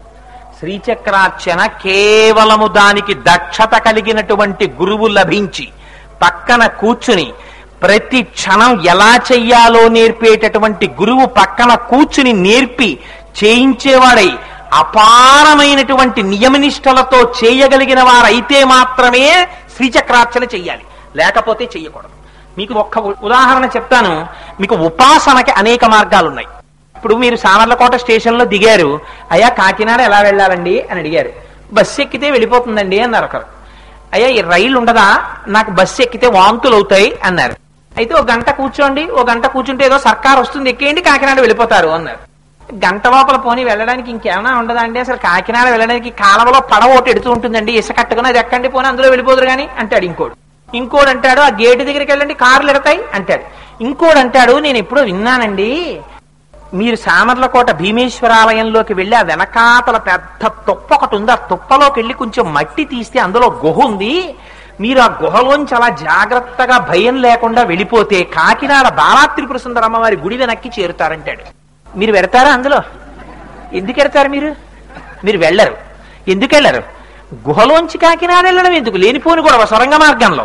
శ్రీచక్రార్చన కేవలము దానికి దక్షత కలిగినటువంటి గురువు లభించి పక్కన కూర్చుని ప్రతి క్షణం ఎలా చెయ్యాలో నేర్పేటటువంటి గురువు పక్కన కూర్చుని నేర్పి చేయించేవాడై అపారమైనటువంటి నియమనిష్టలతో చేయగలిగిన వారైతే మాత్రమే శ్రీచక్రార్చన చెయ్యాలి లేకపోతే చెయ్యకూడదు మీకు ఒక్క ఉ- ఉదాహరణ చెప్తాను మీకు ఉపాసనకి అనేక మార్గాలు ఉన్నాయి ఇప్పుడు మీరు సామర్లకోట స్టేషన్లో దిగారు అయ్యా కాకినాడ ఎలా వెళ్ళాలండి అని అడిగారు బస్సు ఎక్కితే వెళ్ళిపోతుందండి అన్నారు ఒకరు అయ్యా ఈ రైలు ఉండదా నాకు బస్సు ఎక్కితే వాంతులు అవుతాయి అన్నారు అయితే ఒక గంట కూర్చోండి ఒక గంట కూర్చుంటే ఏదో సర్కార్ వస్తుంది ఎక్కేయండి కాకినాడ వెళ్ళిపోతారు అన్నారు గంట లోపల పోనీ వెళ్ళడానికి ఇంకేమైనా ఉండదా అండి అసలు కాకినాడ వెళ్ళడానికి కాలవలో పడవ ఒకటి ఎడుతూ ఉంటుందండి ఇసుక కట్టుకుని అది ఎక్కండి పోనీ అందులో వెళ్ళిపోదురు కానీ అంటాడు ఇంకోడు ఇంకోడు అంటాడు ఆ గేటు దగ్గరికి వెళ్ళండి కార్లు ఎడతాయి అంటాడు ఇంకోడు అంటాడు నేను ఎప్పుడో విన్నానండి మీరు సామర్లకోట భీమేశ్వరాలయంలోకి వెళ్ళి ఆ వెనకాతల పెద్ద తుప్ప ఒకటి ఉంది ఆ తుప్పలోకి వెళ్ళి కొంచెం మట్టి తీస్తే అందులో గుహ ఉంది మీరు ఆ గుహలోంచి అలా జాగ్రత్తగా భయం లేకుండా వెళ్ళిపోతే కాకినాడ బాలాత్రిపుర సుందరమ్మ వారి గుడి వెనక్కి చేరుతారంటాడు మీరు వెడతారా అందులో ఎందుకు వెడతారు మీరు మీరు వెళ్ళరు ఎందుకు వెళ్ళరు గుహలోంచి కాకినాడ వెళ్ళడం ఎందుకు లేనిపోని కూడా సొరంగ మార్గంలో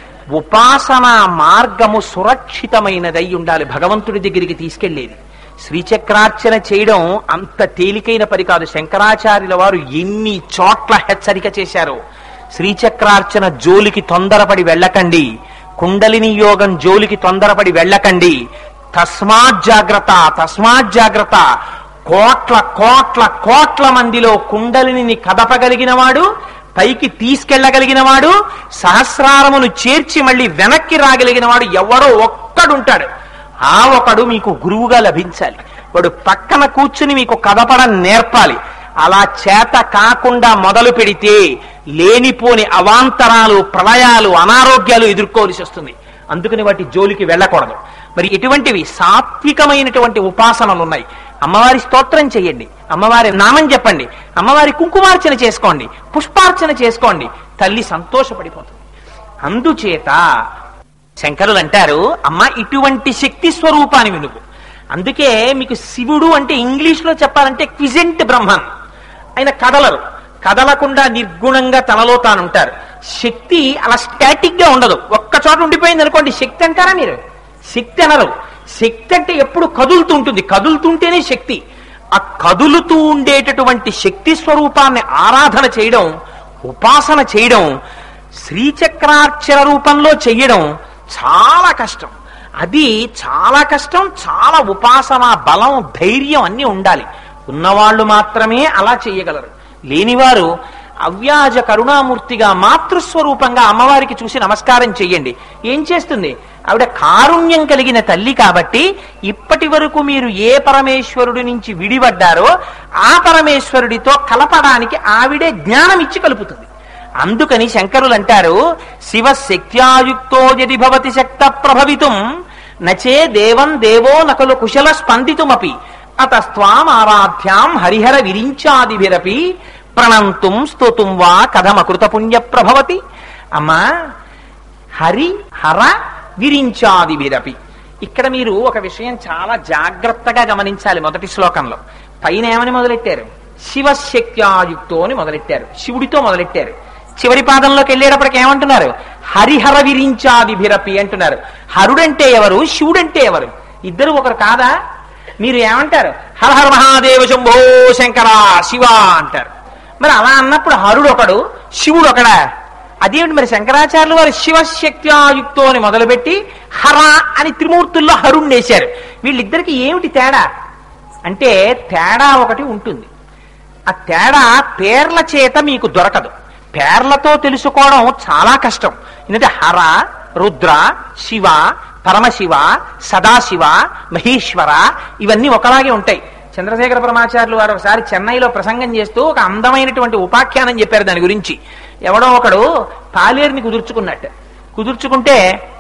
ఉపాసన మార్గము సురక్షితమైనదై ఉండాలి భగవంతుడి దగ్గరికి తీసుకెళ్లేది శ్రీచక్రార్చన చేయడం అంత తేలికైన పని కాదు శంకరాచార్యుల వారు ఎన్ని చోట్ల హెచ్చరిక చేశారు శ్రీచక్రార్చన జోలికి తొందరపడి వెళ్ళకండి కుండలిని యోగం జోలికి తొందరపడి వెళ్ళకండి తస్మాత్ జాగ్రత్త తస్మాత్ జాగ్రత్త కోట్ల కోట్ల కోట్ల మందిలో కుండలిని కదపగలిగిన వాడు పైకి తీసుకెళ్లగలిగిన వాడు సహస్రారమును చేర్చి మళ్ళీ వెనక్కి రాగలిగిన వాడు ఎవడో ఒక్కడుంటాడు ఆ ఒకడు మీకు గురువుగా లభించాలి వాడు పక్కన కూర్చుని మీకు కదపడం నేర్పాలి అలా చేత కాకుండా మొదలు పెడితే లేనిపోని అవాంతరాలు ప్రళయాలు అనారోగ్యాలు ఎదుర్కోవలసి వస్తుంది అందుకని వాటి జోలికి వెళ్ళకూడదు మరి ఇటువంటివి సాత్వికమైనటువంటి ఉపాసనలు ఉన్నాయి అమ్మవారి స్తోత్రం చేయండి అమ్మవారి నామం చెప్పండి అమ్మవారి కుంకుమార్చన చేసుకోండి పుష్పార్చన చేసుకోండి తల్లి సంతోషపడిపోతుంది అందుచేత శంకరులు అంటారు అమ్మ ఇటువంటి శక్తి స్వరూపాన్ని నువ్వు అందుకే మీకు శివుడు అంటే ఇంగ్లీష్ లో చెప్పాలంటే క్విజెంట్ బ్రహ్మన్ ఆయన కదలరు కదలకుండా నిర్గుణంగా తనలో తానుంటారు శక్తి అలా స్టాటిక్ గా ఉండదు ఒక్క చోట ఉండిపోయింది అనుకోండి శక్తి అంటారా మీరు శక్తి అనరు శక్తి అంటే ఎప్పుడు కదులుతూ ఉంటుంది కదులుతుంటేనే శక్తి ఆ కదులుతూ ఉండేటటువంటి శక్తి స్వరూపాన్ని ఆరాధన చేయడం ఉపాసన చేయడం శ్రీచక్రాక్షర రూపంలో చెయ్యడం చాలా కష్టం అది చాలా కష్టం చాలా ఉపాసన బలం ధైర్యం అన్నీ ఉండాలి ఉన్నవాళ్ళు మాత్రమే అలా చేయగలరు లేనివారు అవ్యాజ కరుణామూర్తిగా మాతృస్వరూపంగా అమ్మవారికి చూసి నమస్కారం చెయ్యండి ఏం చేస్తుంది ఆవిడ కారుణ్యం కలిగిన తల్లి కాబట్టి ఇప్పటి వరకు మీరు ఏ పరమేశ్వరుడి నుంచి విడిపడ్డారో ఆ పరమేశ్వరుడితో కలపడానికి ఆవిడే జ్ఞానం ఇచ్చి కలుపుతుంది అందుకని శంకరులు అంటారు శివ శక్త్యాయుక్తో యది భవతి శక్త ప్రభవితుం నచే దేవం దేవో నకలు కుశల స్పందితుమపి అతస్త్వాం ఆరాధ్యాం హరిహర విరించాదిభిరపి ప్రణంతుం స్తుతుం వా కథమకృత పుణ్య ప్రభవతి అమ్మా హరి హర విరించాదిభిరపి ఇక్కడ మీరు ఒక విషయం చాలా జాగ్రత్తగా గమనించాలి మొదటి శ్లోకంలో పైన ఏమని మొదలెట్టారు శివశక్త్యాయుక్తో అని మొదలెట్టారు శివుడితో మొదలెట్టారు చివరి పాదంలోకి వెళ్ళేటప్పటికి ఏమంటున్నారు హరిహర విరించాదిభిరపి అంటున్నారు హరుడంటే ఎవరు శివుడంటే ఎవరు ఇద్దరు ఒకరు కాదా మీరు ఏమంటారు హర హర మహాదేవ శంభో శంకర శివ అంటారు మరి అలా అన్నప్పుడు హరుడు ఒకడు శివుడు ఒకడా అదేమిటి మరి శంకరాచార్యులు వారు శివశక్త్యాయుక్తో అని మొదలుపెట్టి హర అని త్రిమూర్తుల్లో హరుణ్ణి వేశారు వీళ్ళిద్దరికి ఏమిటి తేడా అంటే తేడా ఒకటి ఉంటుంది ఆ తేడా పేర్ల చేత మీకు దొరకదు పేర్లతో తెలుసుకోవడం చాలా కష్టం ఎందుకంటే హర రుద్ర శివ పరమశివ సదాశివ మహేశ్వర ఇవన్నీ ఒకలాగే ఉంటాయి చంద్రశేఖర పరమాచార్యులు వారు ఒకసారి చెన్నైలో ప్రసంగం చేస్తూ ఒక అందమైనటువంటి ఉపాఖ్యానం చెప్పారు దాని గురించి ఎవడో ఒకడు పాలేరుని కుదుర్చుకున్నట్టు కుదుర్చుకుంటే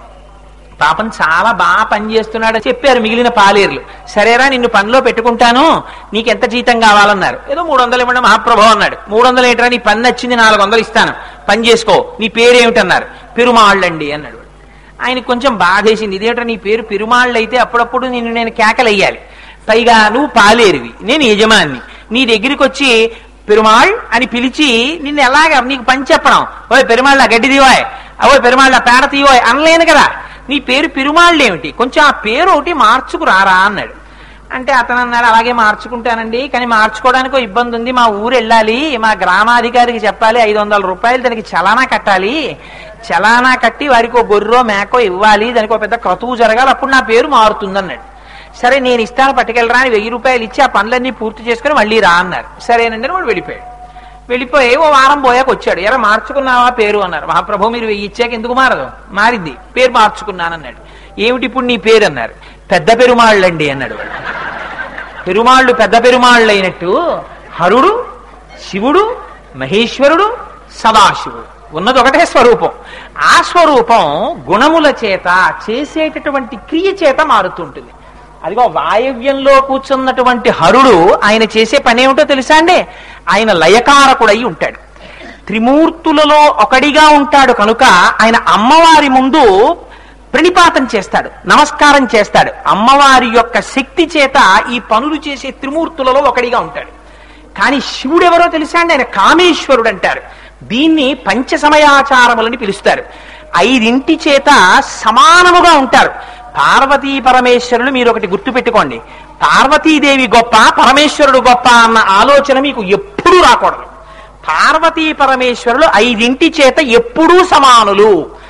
పాపం చాలా బాగా పనిచేస్తున్నాడని చెప్పారు మిగిలిన పాలేర్లు సరేరా నిన్ను పనిలో పెట్టుకుంటాను నీకెంత జీతం కావాలన్నారు ఏదో మూడు వందలు ఇవ్వండి మహాప్రభు అన్నాడు మూడు వందలు ఏంట్రా నీ పని నచ్చింది నాలుగు వందలు ఇస్తాను పని చేసుకో నీ పేరేమిటన్నారు పెరుమాళ్ళండి అన్నాడు ఆయనకు కొంచెం బాధేసింది ఇదేంట్రా నీ పేరు పెరుమాళ్ళు అయితే అప్పుడప్పుడు నిన్ను నేను కేకలయ్యాలి పైగా నువ్వు పాలేరువి నేను యజమాన్ని నీ దగ్గరికి వచ్చి పెరుమాళ్ అని పిలిచి నిన్ను ఎలాగా నీకు పని చెప్పడం ఓయ్ పెరుమాళ్ళ గడ్డి తీవాయ్ ఓయ్ పెరుమాళ్ళ పేడ తీవోయ్ అనలేను కదా నీ పేరు పెరుమాళ్ళు ఏమిటి కొంచెం ఆ పేరు ఒకటి మార్చుకురారా అన్నాడు అంటే అతను అన్నాడు అలాగే మార్చుకుంటానండి కానీ మార్చుకోవడానికి ఓ ఇబ్బంది ఉంది మా ఊరు వెళ్ళాలి మా గ్రామాధికారికి చెప్పాలి ఐదు వందల రూపాయలు దానికి చలానా కట్టాలి చలానా కట్టి వారికి ఒక గొర్రెో మేకో ఇవ్వాలి దానికి ఒక పెద్ద క్రతువు జరగాలి అప్పుడు నా పేరు మారుతుంది అన్నాడు సరే నేను ఇస్తాను పట్టుకెళ్ళరా అని వెయ్యి రూపాయలు ఇచ్చి ఆ పనులన్నీ పూర్తి చేసుకుని మళ్ళీ రా అన్నారు సరేనండి అని వాడు వెళ్ళిపోయాడు వెళ్ళిపోయి ఓ వారం పోయాక వచ్చాడు ఎరా మార్చుకున్నావా పేరు అన్నారు మహాప్రభు మీరు వెయ్యి ఇచ్చాక ఎందుకు మారదు మారింది పేరు మార్చుకున్నాను అన్నాడు ఏమిటి ఇప్పుడు నీ పేరు అన్నారు పెద్ద పెరుమాళ్ళండి అన్నాడు వాడు పెరుమాళ్ళు పెద్ద పెరుమాళ్ళు అయినట్టు హరుడు శివుడు మహేశ్వరుడు సదాశివుడు ఉన్నది ఒకటే స్వరూపం ఆ స్వరూపం గుణముల చేత చేసేటటువంటి క్రియ చేత మారుతుంటుంది అదిగో వాయవ్యంలో కూర్చున్నటువంటి హరుడు ఆయన చేసే పని ఏమిటో తెలుసా అండి ఆయన లయకారకుడై ఉంటాడు త్రిమూర్తులలో ఒకడిగా ఉంటాడు కనుక ఆయన అమ్మవారి ముందు ప్రణిపాతం చేస్తాడు నమస్కారం చేస్తాడు అమ్మవారి యొక్క శక్తి చేత ఈ పనులు చేసే త్రిమూర్తులలో ఒకడిగా ఉంటాడు కానీ శివుడు ఎవరో తెలుసా అండి ఆయన కామేశ్వరుడు అంటారు దీన్ని పంచ సమయాచారములని పిలుస్తారు ఐదింటి చేత సమానముగా ఉంటారు పార్వతీ పరమేశ్వరులు మీరు ఒకటి గుర్తుపెట్టుకోండి పార్వతీదేవి గొప్ప పరమేశ్వరుడు గొప్ప అన్న ఆలోచన మీకు ఎప్పుడూ రాకూడదు పార్వతీ పరమేశ్వరులు ఐదింటి చేత ఎప్పుడూ సమానులు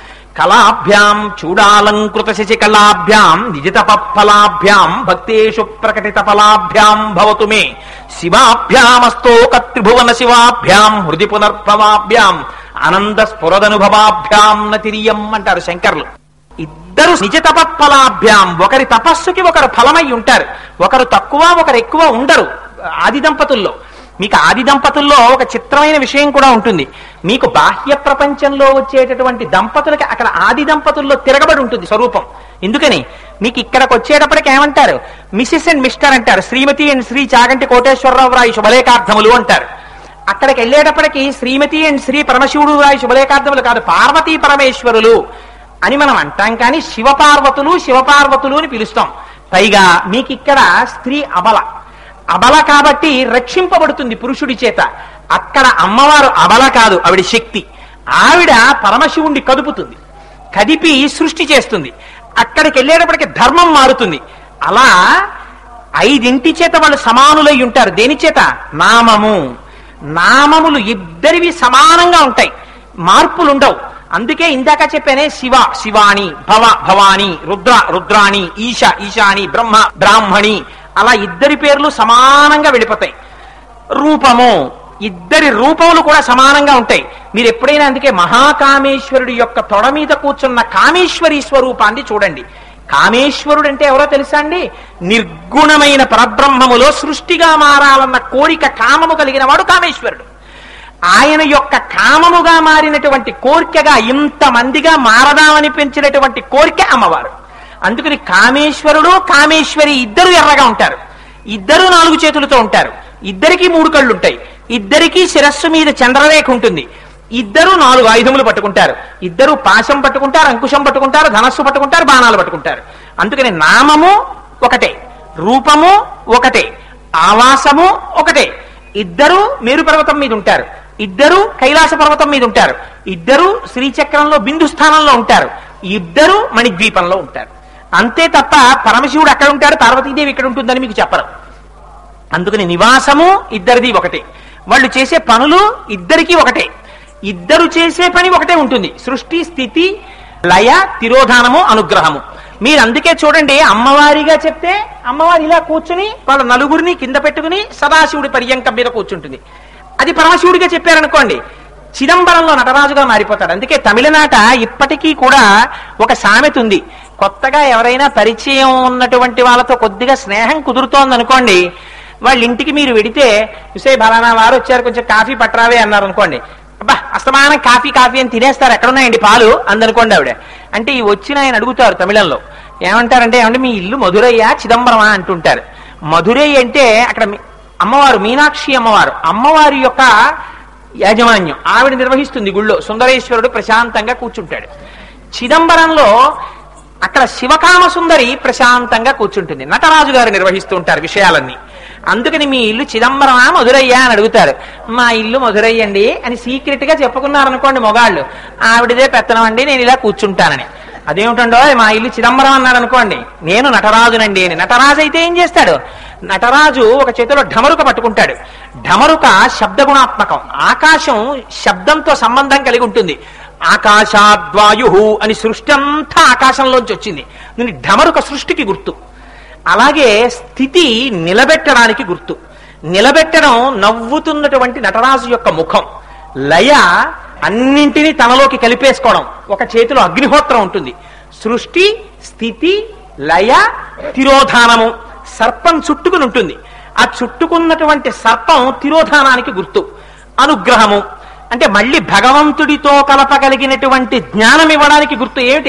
కళాభ్యాం చూడాలంకృత శశికళాభ్యాం నిజితపఫలాభ్యాం భక్తేషు ప్రకటిత ఫలాభ్యాం భవతు మే శివాభ్యామస్తో కత్రిభువన శివాభ్యాం హృది పునర్భవాభ్యాం ఆనంద స్ఫురదనుభవాభ్యాం నతిరియం అంటారు శంకర్లు ఇద్దరు నిజ తపఫలాభ్యాం ఒకరి తపస్సుకి ఒకరు ఫలమై ఉంటారు ఒకరు తక్కువ ఒకరు ఎక్కువ ఉండరు ఆది దంపతుల్లో మీకు ఆది దంపతుల్లో ఒక చిత్రమైన విషయం కూడా ఉంటుంది మీకు బాహ్య ప్రపంచంలో వచ్చేటటువంటి దంపతులకి అక్కడ ఆది దంపతుల్లో తిరగబడి ఉంటుంది స్వరూపం ఎందుకని మీకు ఇక్కడికి వచ్చేటప్పటికి ఏమంటారు మిసిస్ అండ్ మిస్టర్ అంటారు శ్రీమతి అండ్ శ్రీ చాగంటి కోటేశ్వరరావు రాయి శుభలేఖార్థములు అంటారు అక్కడికి వెళ్ళేటప్పటికి శ్రీమతి అండ్ శ్రీ పరమశివుడు రాయి శుభలేఖార్థములు కాదు పార్వతీ పరమేశ్వరులు అని మనం అంటాం కానీ శివపార్వతులు శివపార్వతులు అని పిలుస్తాం పైగా మీకు ఇక్కడ స్త్రీ అబల అబల కాబట్టి రక్షింపబడుతుంది పురుషుడి చేత అక్కడ అమ్మవారు అబల కాదు ఆవిడ శక్తి ఆవిడ పరమశివుణ్ణి కదుపుతుంది కదిపి సృష్టి చేస్తుంది అక్కడికి వెళ్ళేటప్పటికి ధర్మం మారుతుంది అలా ఐదింటి చేత వాళ్ళు సమానులై ఉంటారు దేని చేత నామము నామములు ఇద్దరివి సమానంగా ఉంటాయి మార్పులు ఉండవు అందుకే ఇందాక చెప్పానే శివ శివాని భవ భవాని రుద్ర రుద్రాణి ఈశ ఈశాని బ్రహ్మ బ్రాహ్మణి అలా ఇద్దరి పేర్లు సమానంగా వెళ్ళిపోతాయి రూపము ఇద్దరి రూపములు కూడా సమానంగా ఉంటాయి మీరు ఎప్పుడైనా అందుకే మహాకామేశ్వరుడి యొక్క తొడ మీద కూర్చున్న కామేశ్వరి స్వరూపాన్ని చూడండి కామేశ్వరుడు అంటే ఎవరో తెలుసా అండి నిర్గుణమైన పరబ్రహ్మములో సృష్టిగా మారాలన్న కోరిక కామము కలిగిన వాడు కామేశ్వరుడు ఆయన యొక్క కామముగా మారినటువంటి కోరికగా ఇంతమందిగా మారదామని పెంచినటువంటి కోరిక అమ్మవారు అందుకని కామేశ్వరుడు కామేశ్వరి ఇద్దరు ఎర్రగా ఉంటారు ఇద్దరు నాలుగు చేతులతో ఉంటారు ఇద్దరికి మూడు కళ్ళు ఉంటాయి ఇద్దరికి శిరస్సు మీద చంద్రరేఖ ఉంటుంది ఇద్దరు నాలుగు ఆయుధములు పట్టుకుంటారు ఇద్దరు పాశం పట్టుకుంటారు అంకుశం పట్టుకుంటారు ధనస్సు పట్టుకుంటారు బాణాలు పట్టుకుంటారు అందుకని నామము ఒకటే రూపము ఒకటే ఆవాసము ఒకటే ఇద్దరు మేరు పర్వతం మీద ఉంటారు ఇద్దరు కైలాస పర్వతం మీద ఉంటారు ఇద్దరు శ్రీచక్రంలో బిందు స్థానంలో ఉంటారు ఇద్దరు మణిద్వీపంలో ఉంటారు అంతే తప్ప పరమశివుడు అక్కడ ఉంటాడు పార్వతీదేవి ఇక్కడ ఉంటుందని మీకు చెప్పరు అందుకని నివాసము ఇద్దరిది ఒకటే వాళ్ళు చేసే పనులు ఇద్దరికీ ఒకటే ఇద్దరు చేసే పని ఒకటే ఉంటుంది సృష్టి స్థితి లయ తిరోధానము అనుగ్రహము మీరు అందుకే చూడండి అమ్మవారిగా చెప్తే అమ్మవారి ఇలా కూర్చుని వాళ్ళ నలుగురిని కింద పెట్టుకుని సదాశివుడి పర్యంకం మీద కూర్చుంటుంది అది పరమశివుడిగా చెప్పారనుకోండి చిదంబరంలో నటరాజుగా మారిపోతాడు అందుకే తమిళనాట ఇప్పటికీ కూడా ఒక సామెత ఉంది కొత్తగా ఎవరైనా పరిచయం ఉన్నటువంటి వాళ్ళతో కొద్దిగా స్నేహం కుదురుతోంది అనుకోండి వాళ్ళ ఇంటికి మీరు వెడితే విసే బలానా వారు వచ్చారు కొంచెం కాఫీ పట్టరావే అన్నారు అనుకోండి అబ్బా అస్తమానం కాఫీ కాఫీ అని తినేస్తారు ఎక్కడున్నాయండి పాలు అందనుకోండి ఆవిడ అంటే ఈ వచ్చిన ఆయన అడుగుతారు తమిళంలో ఏమంటారంటే ఏమంటే మీ ఇల్లు మధురయ్య చిదంబరమా అంటుంటారు మధురై అంటే అక్కడ మీ- అమ్మవారు మీనాక్షి అమ్మవారు అమ్మవారి యొక్క యాజమాన్యం ఆవిడ నిర్వహిస్తుంది గుళ్ళో సుందరేశ్వరుడు ప్రశాంతంగా కూర్చుంటాడు చిదంబరంలో అక్కడ శివకామ సుందరి ప్రశాంతంగా కూర్చుంటుంది నటరాజు గారు నిర్వహిస్తూ ఉంటారు విషయాలన్నీ అందుకని మీ ఇల్లు చిదంబరమా మధురయ్యా అని అడుగుతారు మా ఇల్లు మధురయ్య అండి అని సీక్రెట్ గా చెప్పుకున్నారనుకోండి మొగాళ్ళు ఆవిడదే పెత్తనం అండి నేను ఇలా కూర్చుంటానని అదేమిటండో మా ఇల్లు చిదంబరం అన్నాడు అనుకోండి నేను నటరాజునండి అని నటరాజు అయితే ఏం చేస్తాడు నటరాజు ఒక చేతిలో ఢమరుక పట్టుకుంటాడు ఢమరుక శబ్దగుణాత్మకం ఆకాశం శబ్దంతో సంబంధం కలిగి ఉంటుంది ఆకాశాద్వాయు అని సృష్టి అంతా ఆకాశంలోంచి వచ్చింది దీని ఢమరుక సృష్టికి గుర్తు అలాగే స్థితి నిలబెట్టడానికి గుర్తు నిలబెట్టడం నవ్వుతున్నటువంటి నటరాజు యొక్క ముఖం లయ అన్నింటినీ తనలోకి కలిపేసుకోవడం ఒక చేతిలో అగ్నిహోత్రం ఉంటుంది సృష్టి స్థితి లయ తిరోధానము సర్పం చుట్టుకుని ఉంటుంది ఆ చుట్టుకున్నటువంటి సర్పం తిరోధానానికి గుర్తు అనుగ్రహము అంటే మళ్ళీ భగవంతుడితో కలపగలిగినటువంటి జ్ఞానం ఇవ్వడానికి గుర్తు ఏమిటి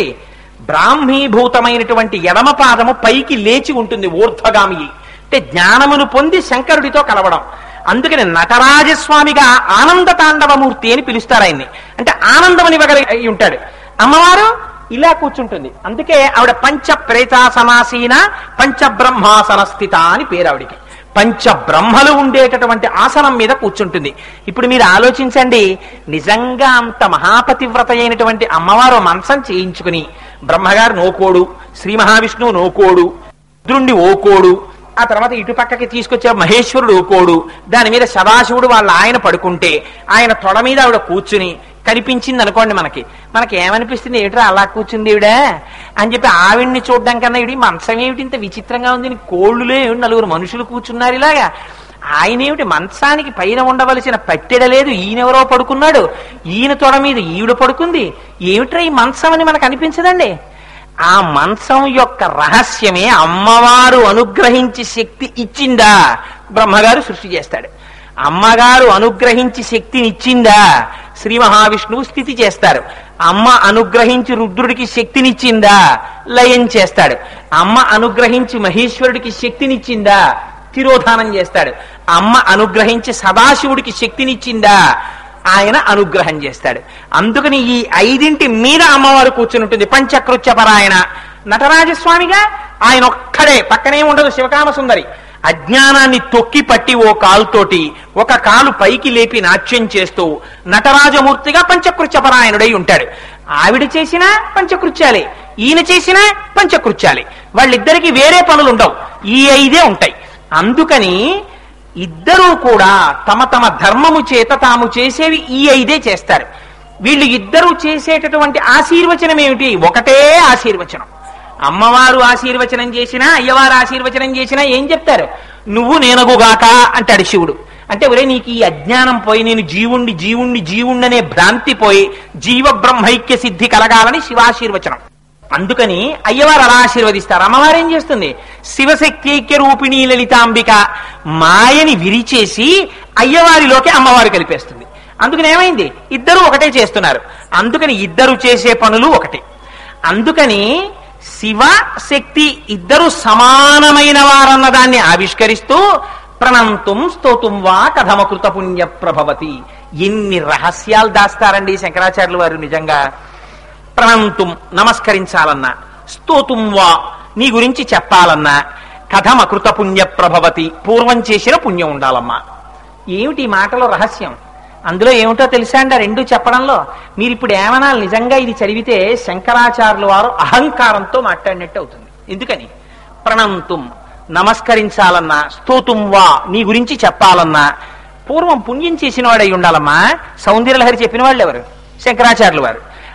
బ్రాహ్మీభూతమైనటువంటి ఎడమ పాదము పైకి లేచి ఉంటుంది ఊర్ధ్వగామి అంటే జ్ఞానమును పొంది శంకరుడితో కలవడం అందుకని నటరాజస్వామిగా ఆనంద తాండవమూర్తి అని పిలుస్తారు ఆయన్ని అంటే ఆనందమనివ్వగలిగి అయి ఉంటాడు అమ్మవారు ఇలా కూర్చుంటుంది అందుకే ఆవిడ పంచ ప్రేతాసనాసీన పంచబ్రహ్మాసన స్థిత అని పేరు ఆవిడికి పంచ బ్రహ్మలు ఉండేటటువంటి ఆసనం మీద కూర్చుంటుంది ఇప్పుడు మీరు ఆలోచించండి నిజంగా అంత మహాపతివ్రత అయినటువంటి అమ్మవారు మంచం చేయించుకుని బ్రహ్మగారు నోకోడు శ్రీ మహావిష్ణువు నోకోడు రుద్రుండి ఓకోడు ఆ తర్వాత ఇటు పక్కకి తీసుకొచ్చే మహేశ్వరుడు ఓకోడు దాని మీద సదాశివుడు వాళ్ళ ఆయన పడుకుంటే ఆయన తొడ మీద ఆవిడ కూర్చుని కనిపించింది అనుకోండి మనకి మనకి ఏమనిపిస్తుంది ఏమిట్రా అలా కూర్చుంది ఈవిడ అని చెప్పి ఆవిడ్ని చూడడం కన్నా ఇవి మంచం ఏమిటి ఇంత విచిత్రంగా ఉంది కోళ్ళులే నలుగురు మనుషులు కూర్చున్నారు ఇలాగా ఆయన ఏమిటి మంచానికి పైన ఉండవలసిన పట్టెడ లేదు ఈయనెవరో పడుకున్నాడు ఈయన తొడ మీద ఈవిడ పడుకుంది ఏమిట్రా ఈ మంచం అని మనకు అనిపించదండి ఆ మంచం యొక్క రహస్యమే అమ్మవారు అనుగ్రహించి శక్తి ఇచ్చిందా బ్రహ్మగారు సృష్టి చేస్తాడు అమ్మగారు అనుగ్రహించి శక్తిని ఇచ్చిందా శ్రీ మహావిష్ణువు స్థితి చేస్తారు అమ్మ అనుగ్రహించి రుద్రుడికి శక్తినిచ్చిందా లయం చేస్తాడు అమ్మ అనుగ్రహించి మహేశ్వరుడికి శక్తినిచ్చిందా తిరోధానం చేస్తాడు అమ్మ అనుగ్రహించి సదాశివుడికి శక్తినిచ్చిందా ఆయన అనుగ్రహం చేస్తాడు అందుకని ఈ ఐదింటి మీద అమ్మవారు కూర్చుని ఉంటుంది పంచకృత్యపరాయణ నటరాజస్వామిగా ఆయన ఒక్కడే పక్కనే ఉండదు శివకామ సుందరి అజ్ఞానాన్ని తొక్కి పట్టి ఓ కాలుతోటి ఒక కాలు పైకి లేపి నాట్యం చేస్తూ నటరాజమూర్తిగా పంచకృత్యపరాయణుడై ఉంటాడు ఆవిడ చేసిన పంచకృత్యాలే ఈయన చేసిన పంచకృత్యాలే వాళ్ళిద్దరికి వేరే పనులు ఉండవు ఈ ఐదే ఉంటాయి అందుకని ఇద్దరూ కూడా తమ తమ ధర్మము చేత తాము చేసేవి ఈ ఐదే చేస్తారు వీళ్ళు ఇద్దరూ చేసేటటువంటి ఆశీర్వచనం ఏమిటి ఒకటే ఆశీర్వచనం అమ్మవారు ఆశీర్వచనం చేసినా అయ్యవారు ఆశీర్వచనం చేసినా ఏం చెప్తారు నువ్వు నేనగుగాక అంటాడు శివుడు అంటే ఒరే నీకు ఈ అజ్ఞానం పోయి నేను జీవుండి జీవుండి జీవుండనే భ్రాంతి పోయి జీవ బ్రహ్మైక్య సిద్ధి కలగాలని శివాశీర్వచనం అందుకని అయ్యవారు అలా ఆశీర్వదిస్తారు అమ్మవారు ఏం చేస్తుంది శివశక్తి ఐక్య రూపిణీ లలితాంబిక మాయని విరిచేసి అయ్యవారిలోకి అమ్మవారు కలిపేస్తుంది అందుకని ఏమైంది ఇద్దరు ఒకటే చేస్తున్నారు అందుకని ఇద్దరు చేసే పనులు ఒకటే అందుకని శివ శక్తి ఇద్దరు సమానమైన వారన్న దాన్ని ఆవిష్కరిస్తూ ప్రణంతుం స్తోతుం వా కథమకృత పుణ్య ప్రభవతి ఎన్ని రహస్యాలు దాస్తారండి శంకరాచార్యులు వారు నిజంగా ప్రణంతుం నమస్కరించాలన్నా స్తోతుం వా నీ గురించి చెప్పాలన్నా కథమకృత పుణ్య ప్రభవతి పూర్వం చేసిన పుణ్యం ఉండాలమ్మా ఏమిటి ఈ మాటలో రహస్యం అందులో ఏమిటో తెలుసా అండి ఆ రెండు చెప్పడంలో మీరు ఇప్పుడు ఏమనాలి నిజంగా ఇది చదివితే శంకరాచార్యుల వారు అహంకారంతో మాట్లాడినట్టు అవుతుంది ఎందుకని ప్రణంతుం నమస్కరించాలన్నా స్తోతుం వా నీ గురించి చెప్పాలన్నా పూర్వం పుణ్యం చేసిన వాడై ఉండాలమ్మా సౌందర్యలహరి చెప్పిన వాళ్ళు ఎవరు శంకరాచార్యుల వారు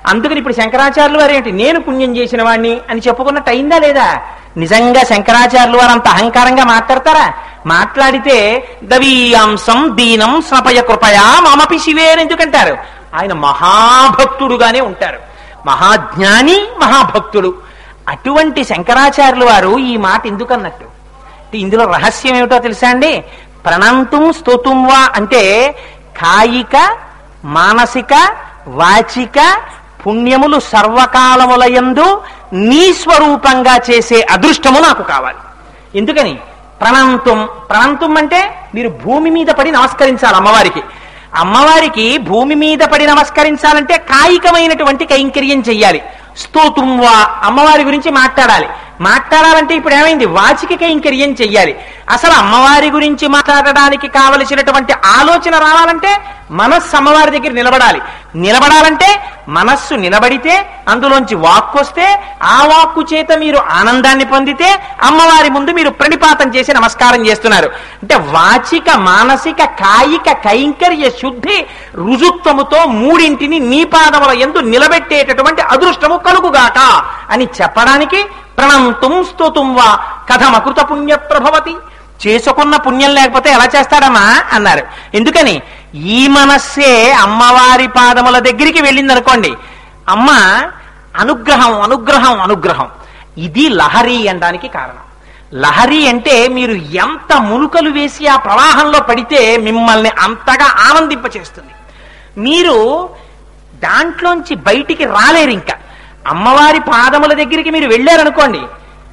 అందుకని ఇప్పుడు శంకరాచార్యులు వారు ఏంటి నేను పుణ్యం చేసిన వాడిని అని చెప్పుకున్నట్టు అయిందా లేదా నిజంగా శంకరాచార్యులు వారు అంత అహంకారంగా మాట్లాడతారా మాట్లాడితే దవీయాంశం దీనం స్నపయ కృపయా మమపి శివే అని ఎందుకంటారు ఆయన మహాభక్తుడుగానే ఉంటారు మహాజ్ఞాని మహాభక్తుడు అటువంటి శంకరాచార్యులు వారు ఈ మాట ఎందుకన్నట్టు అంటే ఇందులో రహస్యం ఏమిటో తెలుసా అండి ప్రణంతుం స్తుతుం వా అంటే కాయిక మానసిక వాచిక పుణ్యములు సర్వకాలములయందు నీ స్వరూపంగా చేసే అదృష్టము నాకు కావాలి ఎందుకని ప్రణంతుం ప్రణంతుం అంటే మీరు భూమి మీద పడి నమస్కరించాలి అమ్మవారికి అమ్మవారికి భూమి మీద పడి నమస్కరించాలంటే కాయికమైనటువంటి కైంకర్యం చెయ్యాలి స్తోతుం వా అమ్మవారి గురించి మాట్లాడాలి మాట్లాడాలంటే ఇప్పుడు ఏమైంది వాచిక కైంకర్యం చెయ్యాలి అసలు అమ్మవారి గురించి మాట్లాడడానికి కావలసినటువంటి ఆలోచన రావాలంటే మనస్సు అమ్మవారి దగ్గర నిలబడాలి నిలబడాలంటే మనస్సు నిలబడితే అందులోంచి వాక్కు వస్తే ఆ వాక్కు చేత మీరు ఆనందాన్ని పొందితే అమ్మవారి ముందు మీరు ప్రణిపాతం చేసి నమస్కారం చేస్తున్నారు అంటే వాచిక మానసిక కాయిక కైంకర్య శుద్ధి రుజుత్వముతో మూడింటిని నీ పాదముల ఎందు నిలబెట్టేటటువంటి అదృష్టము కలుగుగాక అని చెప్పడానికి ప్రణంతుం స్తుతుం వా కథమకృత పుణ్య ప్రభవతి చేసుకున్న పుణ్యం లేకపోతే ఎలా చేస్తాడమ్మా అన్నారు ఎందుకని ఈ మనస్సే అమ్మవారి పాదముల దగ్గరికి వెళ్ళింది అనుకోండి అమ్మ అనుగ్రహం అనుగ్రహం అనుగ్రహం ఇది లహరి అనడానికి కారణం లహరి అంటే మీరు ఎంత మునుకలు వేసి ఆ ప్రవాహంలో పడితే మిమ్మల్ని అంతగా ఆనందింపచేస్తుంది మీరు దాంట్లోంచి బయటికి రాలేరు ఇంకా అమ్మవారి పాదముల దగ్గరికి మీరు వెళ్ళారనుకోండి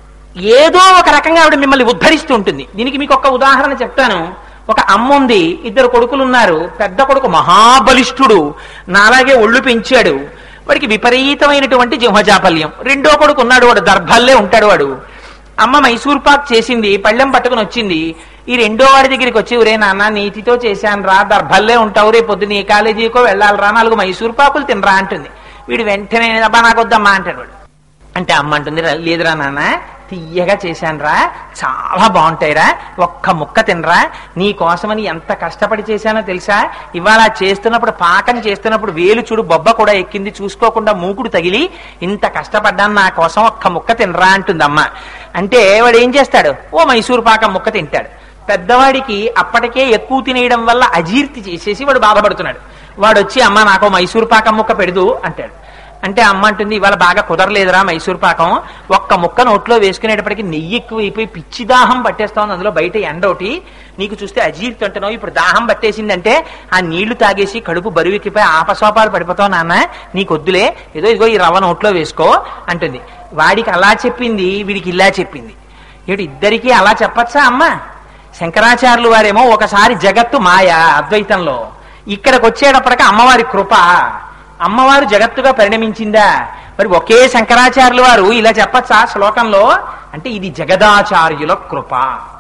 ఏదో ఒక రకంగా ఆవిడ మిమ్మల్ని ఉద్ధరిస్తూ ఉంటుంది దీనికి మీకు ఒక ఉదాహరణ చెప్తాను ఒక అమ్మ ఉంది ఇద్దరు కొడుకులు ఉన్నారు పెద్ద కొడుకు మహాబలిష్ఠుడు నాలాగే ఒళ్ళు పెంచాడు వాడికి విపరీతమైనటువంటి జింహజాపల్యం రెండో కొడుకు ఉన్నాడు వాడు దర్భల్లే ఉంటాడు వాడు అమ్మ మైసూర్ పాక్ చేసింది పళ్ళెం పట్టుకుని వచ్చింది ఈ రెండో వాడి దగ్గరికి వచ్చి ఒరే నాన్న నీతితో చేశాను రా దర్భల్లే ఉంటావు రేపు పొద్దున్న ఏ కాలేజీకో వెళ్ళాలిరా నాలుగు మైసూర్ పాకులు తినరా అంటుంది వీడు వెంటనే అబ్బా నాకు వద్దమ్మా అంటాడు వాడు అంటే అమ్మ అంటుంది "రా- లేదురా నాన్న తీయగా చేశానురా చాలా బాగుంటాయిరా ఒక్క ముక్క తినరా నీ కోసమని ఎంత కష్టపడి చేశానో తెలుసా ఇవాళ చేస్తున్నప్పుడు పాకని చేస్తున్నప్పుడు వేలు చూడు బొబ్బ కూడా ఎక్కింది చూసుకోకుండా మూకుడు తగిలి ఇంత కష్టపడ్డాను నా కోసం ఒక్క ముక్క తినరా అంటుంది అమ్మ అంటే వాడు ఏం చేస్తాడు ఓ మైసూరు పాకం ముక్క తింటాడు పెద్దవాడికి అప్పటికే ఎక్కువ తినేయడం వల్ల అజీర్తి చేసేసి వాడు బాధపడుతున్నాడు వాడు వచ్చి అమ్మ నాకు మైసూరు పాకం ముక్క పెడదు అంటాడు అంటే అమ్మ అంటుంది ఇవాళ బాగా కుదరలేదురా మైసూర్ పాకం ఒక్క ముక్క నోట్లో వేసుకునేటప్పటికి నెయ్యి ఎక్కువైపోయి పిచ్చి దాహం పట్టేస్తావు అందులో బయట ఎండ ఒకటి నీకు చూస్తే అజీర్తి అంటున్నావు ఇప్పుడు దాహం పట్టేసిందంటే ఆ నీళ్లు తాగేసి కడుపు బరువెక్కిపోయి ఆపసోపాలు పడిపోతావు నాన్న నీకు వద్దులే ఏదో ఇదిగో ఈ రవ్వ నోట్లో వేసుకో అంటుంది వాడికి అలా చెప్పింది వీడికి ఇలా చెప్పింది ఏమిటి ఇద్దరికీ అలా చెప్పచ్చా అమ్మ శంకరాచార్యులు వారేమో ఒకసారి జగత్తు మాయ అద్వైతంలో ఇక్కడికి వచ్చేటప్పటికి అమ్మవారి కృప అమ్మవారు జగత్తుగా పరిణమించిందా మరి ఒకే శంకరాచార్యులు వారు ఇలా చెప్పచ్చా శ్లోకంలో అంటే ఇది జగదాచార్యుల కృప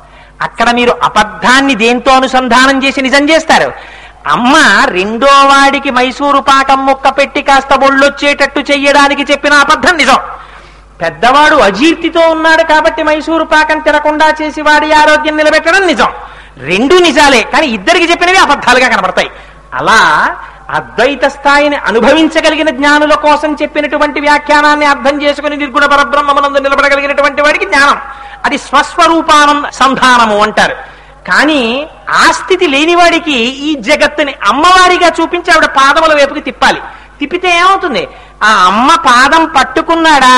అక్కడ మీరు అబద్ధాన్ని దేంతో అనుసంధానం చేసి నిజం చేస్తారు అమ్మ రెండో వాడికి మైసూరు పాకం ముక్క పెట్టి కాస్త ఒళ్ళొచ్చేటట్టు చెయ్యడానికి చెప్పిన అబద్ధం నిజం పెద్దవాడు అజీర్తితో ఉన్నాడు కాబట్టి మైసూరు పాకం తినకుండా చేసి వాడి ఆరోగ్యం నిలబెట్టడం నిజం రెండు నిజాలే కానీ ఇద్దరికి చెప్పినవి అబద్ధాలుగా కనబడతాయి అలా అద్వైత స్థాయిని అనుభవించగలిగిన జ్ఞానుల కోసం చెప్పినటువంటి వ్యాఖ్యానాన్ని అర్థం చేసుకుని నిర్గుణ పరబ్రహ్మమునందు నిలబడగలిగినటువంటి వాడికి జ్ఞానం అది స్వస్వరూపానంద సంధానము అంటారు కానీ ఆ స్థితి లేనివాడికి ఈ జగత్తుని అమ్మవారిగా చూపించి ఆవిడ పాదముల వైపుకి తిప్పాలి తిప్పితే ఏమవుతుంది ఆ అమ్మ పాదం పట్టుకున్నాడా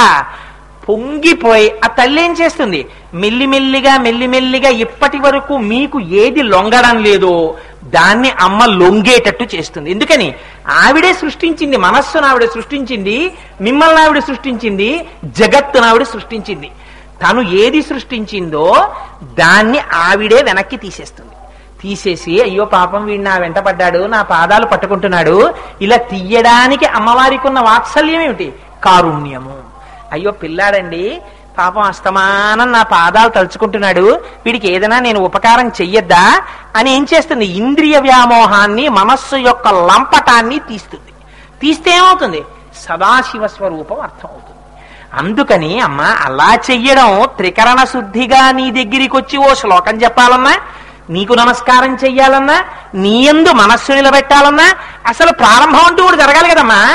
పొంగిపోయి ఆ తల్లి ఏం చేస్తుంది మెల్లిమెల్లిగా మెల్లిమెల్లిగా ఇప్పటి వరకు మీకు ఏది లొంగడం లేదో దాన్ని అమ్మ లొంగేటట్టు చేస్తుంది ఎందుకని ఆవిడే సృష్టించింది మనస్సును ఆవిడ సృష్టించింది మిమ్మల్ని ఆవిడ సృష్టించింది జగత్తును ఆవిడ సృష్టించింది తను ఏది సృష్టించిందో దాన్ని ఆవిడే వెనక్కి తీసేస్తుంది తీసేసి అయ్యో పాపం వీడు నా వెంట పడ్డాడు నా పాదాలు పట్టుకుంటున్నాడు ఇలా తీయడానికి అమ్మవారికి ఉన్న వాత్సల్యం ఏమిటి కారుణ్యము అయ్యో పిల్లాడండి పాపం అస్తమానం నా పాదాలు తలుచుకుంటున్నాడు వీడికి ఏదైనా నేను ఉపకారం చెయ్యొద్దా అని ఏం చేస్తుంది ఇంద్రియ వ్యామోహాన్ని మనస్సు యొక్క లంపటాన్ని తీస్తుంది తీస్తే ఏమవుతుంది సదాశివ స్వరూపం అర్థమవుతుంది అందుకని అమ్మ అలా చెయ్యడం త్రికరణ శుద్ధిగా నీ దగ్గరికి వచ్చి ఓ శ్లోకం చెప్పాలన్నా నీకు నమస్కారం చెయ్యాలన్నా నీ ఎందు మనస్సు నిలబెట్టాలన్నా అసలు ప్రారంభం అంటూ కూడా జరగాలి కదమ్మా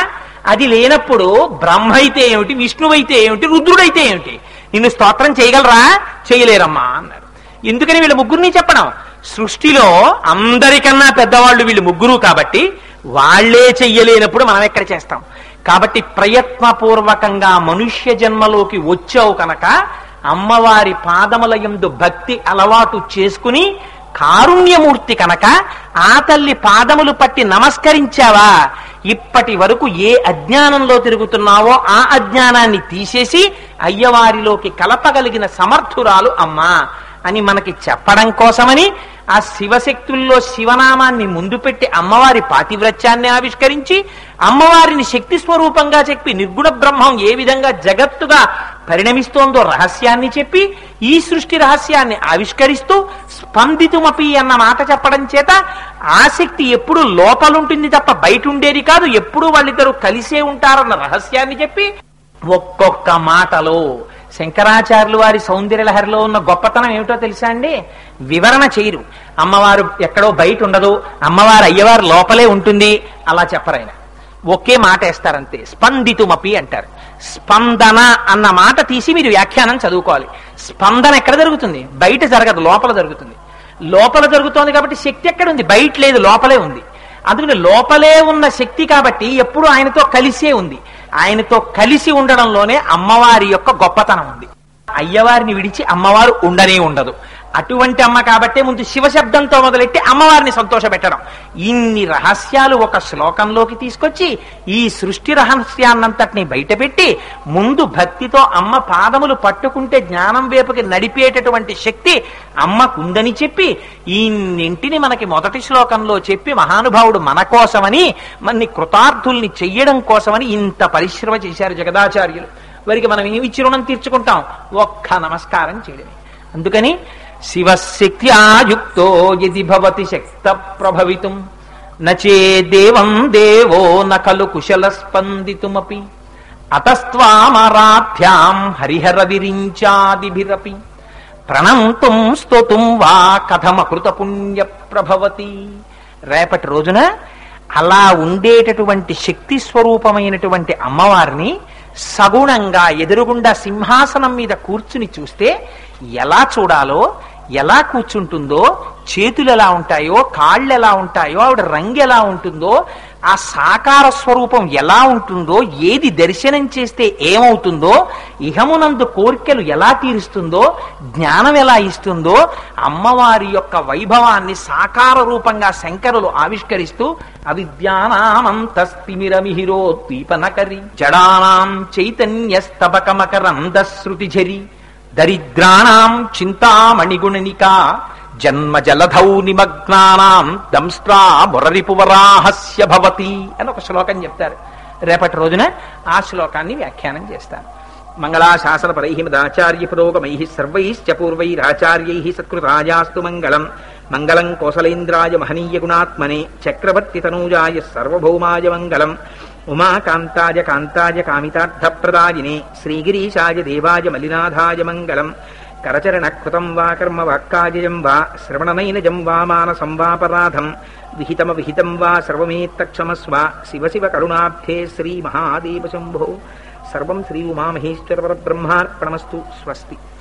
అది లేనప్పుడు బ్రహ్మ అయితే ఏమిటి విష్ణువైతే ఏమిటి రుద్రుడైతే ఏమిటి నిన్ను స్తోత్రం చేయగలరా చేయలేరమ్మా అన్నారు ఎందుకని వీళ్ళ ముగ్గురిని చెప్పడం సృష్టిలో అందరికన్నా పెద్దవాళ్ళు వీళ్ళు ముగ్గురు కాబట్టి వాళ్లే చెయ్యలేనప్పుడు మనం ఎక్కడ చేస్తాం కాబట్టి ప్రయత్నపూర్వకంగా మనుష్య జన్మలోకి వచ్చావు కనుక అమ్మవారి పాదముల యందు భక్తి అలవాటు చేసుకుని కారుణ్యమూర్తి కనుక ఆ తల్లి పాదములు పట్టి నమస్కరించావా ఇప్పటి వరకు ఏ అజ్ఞానంలో తిరుగుతున్నావో ఆ అజ్ఞానాన్ని తీసేసి అయ్యవారిలోకి కలపగలిగిన సమర్థురాలు అమ్మా అని మనకి చెప్పడం కోసమని ఆ శివశక్తుల్లో శివనామాన్ని ముందు పెట్టి అమ్మవారి పాతివ్రత్యాన్ని ఆవిష్కరించి అమ్మవారిని శక్తి స్వరూపంగా చెప్పి నిర్గుణ బ్రహ్మం ఏ విధంగా జగత్తుగా పరిణమిస్తోందో రహస్యాన్ని చెప్పి ఈ సృష్టి రహస్యాన్ని ఆవిష్కరిస్తూ స్పందితుమపి అన్న మాట చెప్పడం చేత ఆసక్తి ఎప్పుడు లోపలుంటుంది తప్ప బయట ఉండేది కాదు ఎప్పుడు వాళ్ళిద్దరూ కలిసే ఉంటారన్న రహస్యాన్ని చెప్పి ఒక్కొక్క మాటలో శంకరాచార్యులు వారి సౌందర్యలహరిలో ఉన్న గొప్పతనం ఏమిటో తెలుసా అండి వివరణ చేయరు అమ్మవారు ఎక్కడో బయట ఉండదు అమ్మవారు అయ్యవారు లోపలే ఉంటుంది అలా చెప్పరు ఆయన ఒకే మాట వేస్తారంతే స్పందితుమపి అంటారు స్పందన అన్న మాట తీసి మీరు వ్యాఖ్యానం చదువుకోవాలి స్పందన ఎక్కడ జరుగుతుంది బయట జరగదు లోపల జరుగుతుంది లోపల జరుగుతోంది కాబట్టి శక్తి ఎక్కడ ఉంది బయట లేదు లోపలే ఉంది అందుకని లోపలే ఉన్న శక్తి కాబట్టి ఎప్పుడు ఆయనతో కలిసే ఉంది ఆయనతో కలిసి ఉండడంలోనే అమ్మవారి యొక్క గొప్పతనం ఉంది అయ్యవారిని విడిచి అమ్మవారు ఉండనే ఉండదు అటువంటి అమ్మ కాబట్టే ముందు శివశబ్దంతో మొదలెట్టి అమ్మవారిని సంతోషపెట్టడం ఇన్ని రహస్యాలు ఒక శ్లోకంలోకి తీసుకొచ్చి ఈ సృష్టి రహస్యాన్నంతటిని బయటపెట్టి ముందు భక్తితో అమ్మ పాదములు పట్టుకుంటే జ్ఞానం వైపుకి నడిపేటటువంటి శక్తి అమ్మకుందని చెప్పి ఇన్నింటిని మనకి మొదటి శ్లోకంలో చెప్పి మహానుభావుడు మన కోసమని మన్ని కృతార్థుల్ని చెయ్యడం కోసమని ఇంత పరిశ్రమ చేశారు జగదాచార్యులు వారికి మనం ఏమిచ్చి రుణం తీర్చుకుంటాం ఒక్క నమస్కారం చేయడమే అందుకని శివశక్తి ఆయుక్తో యది భవతి శక్త ప్రభవితుం నచే దేవం దేవో నకలు కుశల స్పందితుమపి అతస్త్వామరాభ్యాం హరిహర విరించాదిభిరపి ప్రణంతుం స్తోతుం వా కథమకృత పుణ్య ప్రభవతి రేపటి రోజున అలా ఉండేటటువంటి శక్తి స్వరూపమైనటువంటి అమ్మవారిని సగుణంగా ఎదురుగుండా సింహాసనం మీద కూర్చుని చూస్తే ఎలా చూడాలో ఎలా కూర్చుంటుందో చేతులు ఎలా ఉంటాయో కాళ్ళు ఎలా ఉంటాయో ఆవిడ రంగు ఎలా ఉంటుందో ఆ సాకార స్వరూపం ఎలా ఉంటుందో ఏది దర్శనం చేస్తే ఏమవుతుందో ఇహమునందు కోరికలు ఎలా తీరుస్తుందో జ్ఞానం ఎలా ఇస్తుందో అమ్మవారి యొక్క వైభవాన్ని సాకార రూపంగా శంకరులు ఆవిష్కరిస్తూ అవిద్యానామంతస్తిమిరమిహిరోద్వీపనకరి జడానాం చైతన్యస్తబకమకరందశ్రుతిఝరి దరిద్రాణం చింతామణిగుణనికా జన్మ జలధౌ నిమగ్నానాం దంస్ట్రా మురరిపువరాహస్య భవతి అని ఒక శ్లోకం చెప్తారు రేపటి రోజున ఆ శ్లోకాన్ని వ్యాఖ్యానం చేస్తాను మంగళాశాసనపరై మదాచార్య పురోగమై సర్వైశ్చ పూర్వైరాచార్యై సత్కృతాయాస్తు మంగళం మంగళం కోసలేంద్రాయ మహనీయ గుణాత్మనే చక్రవర్తి తనూజాయ సర్వభౌమాయ మంగళం ఉమాకాంతాయ కాంతాయ కామితార్థప్రదాయినే శ్రీగిరీశాయ దేవాయ మలినాథాయ మంగళం కరచరణకృతం వా కర్మ వాక్కాజయం వా శ్రవణనైనజం వా మానసం వాపరాధం విహితమ విహితం వా సర్వమేత్తక్షమస్వ శివ శివ కరుణాబ్ధే శ్రీ మహాదేవ శంభో సర్వం శ్రీ ఉమామహేశ్వర పరబ్రహ్మార్పణమస్తు స్వస్తి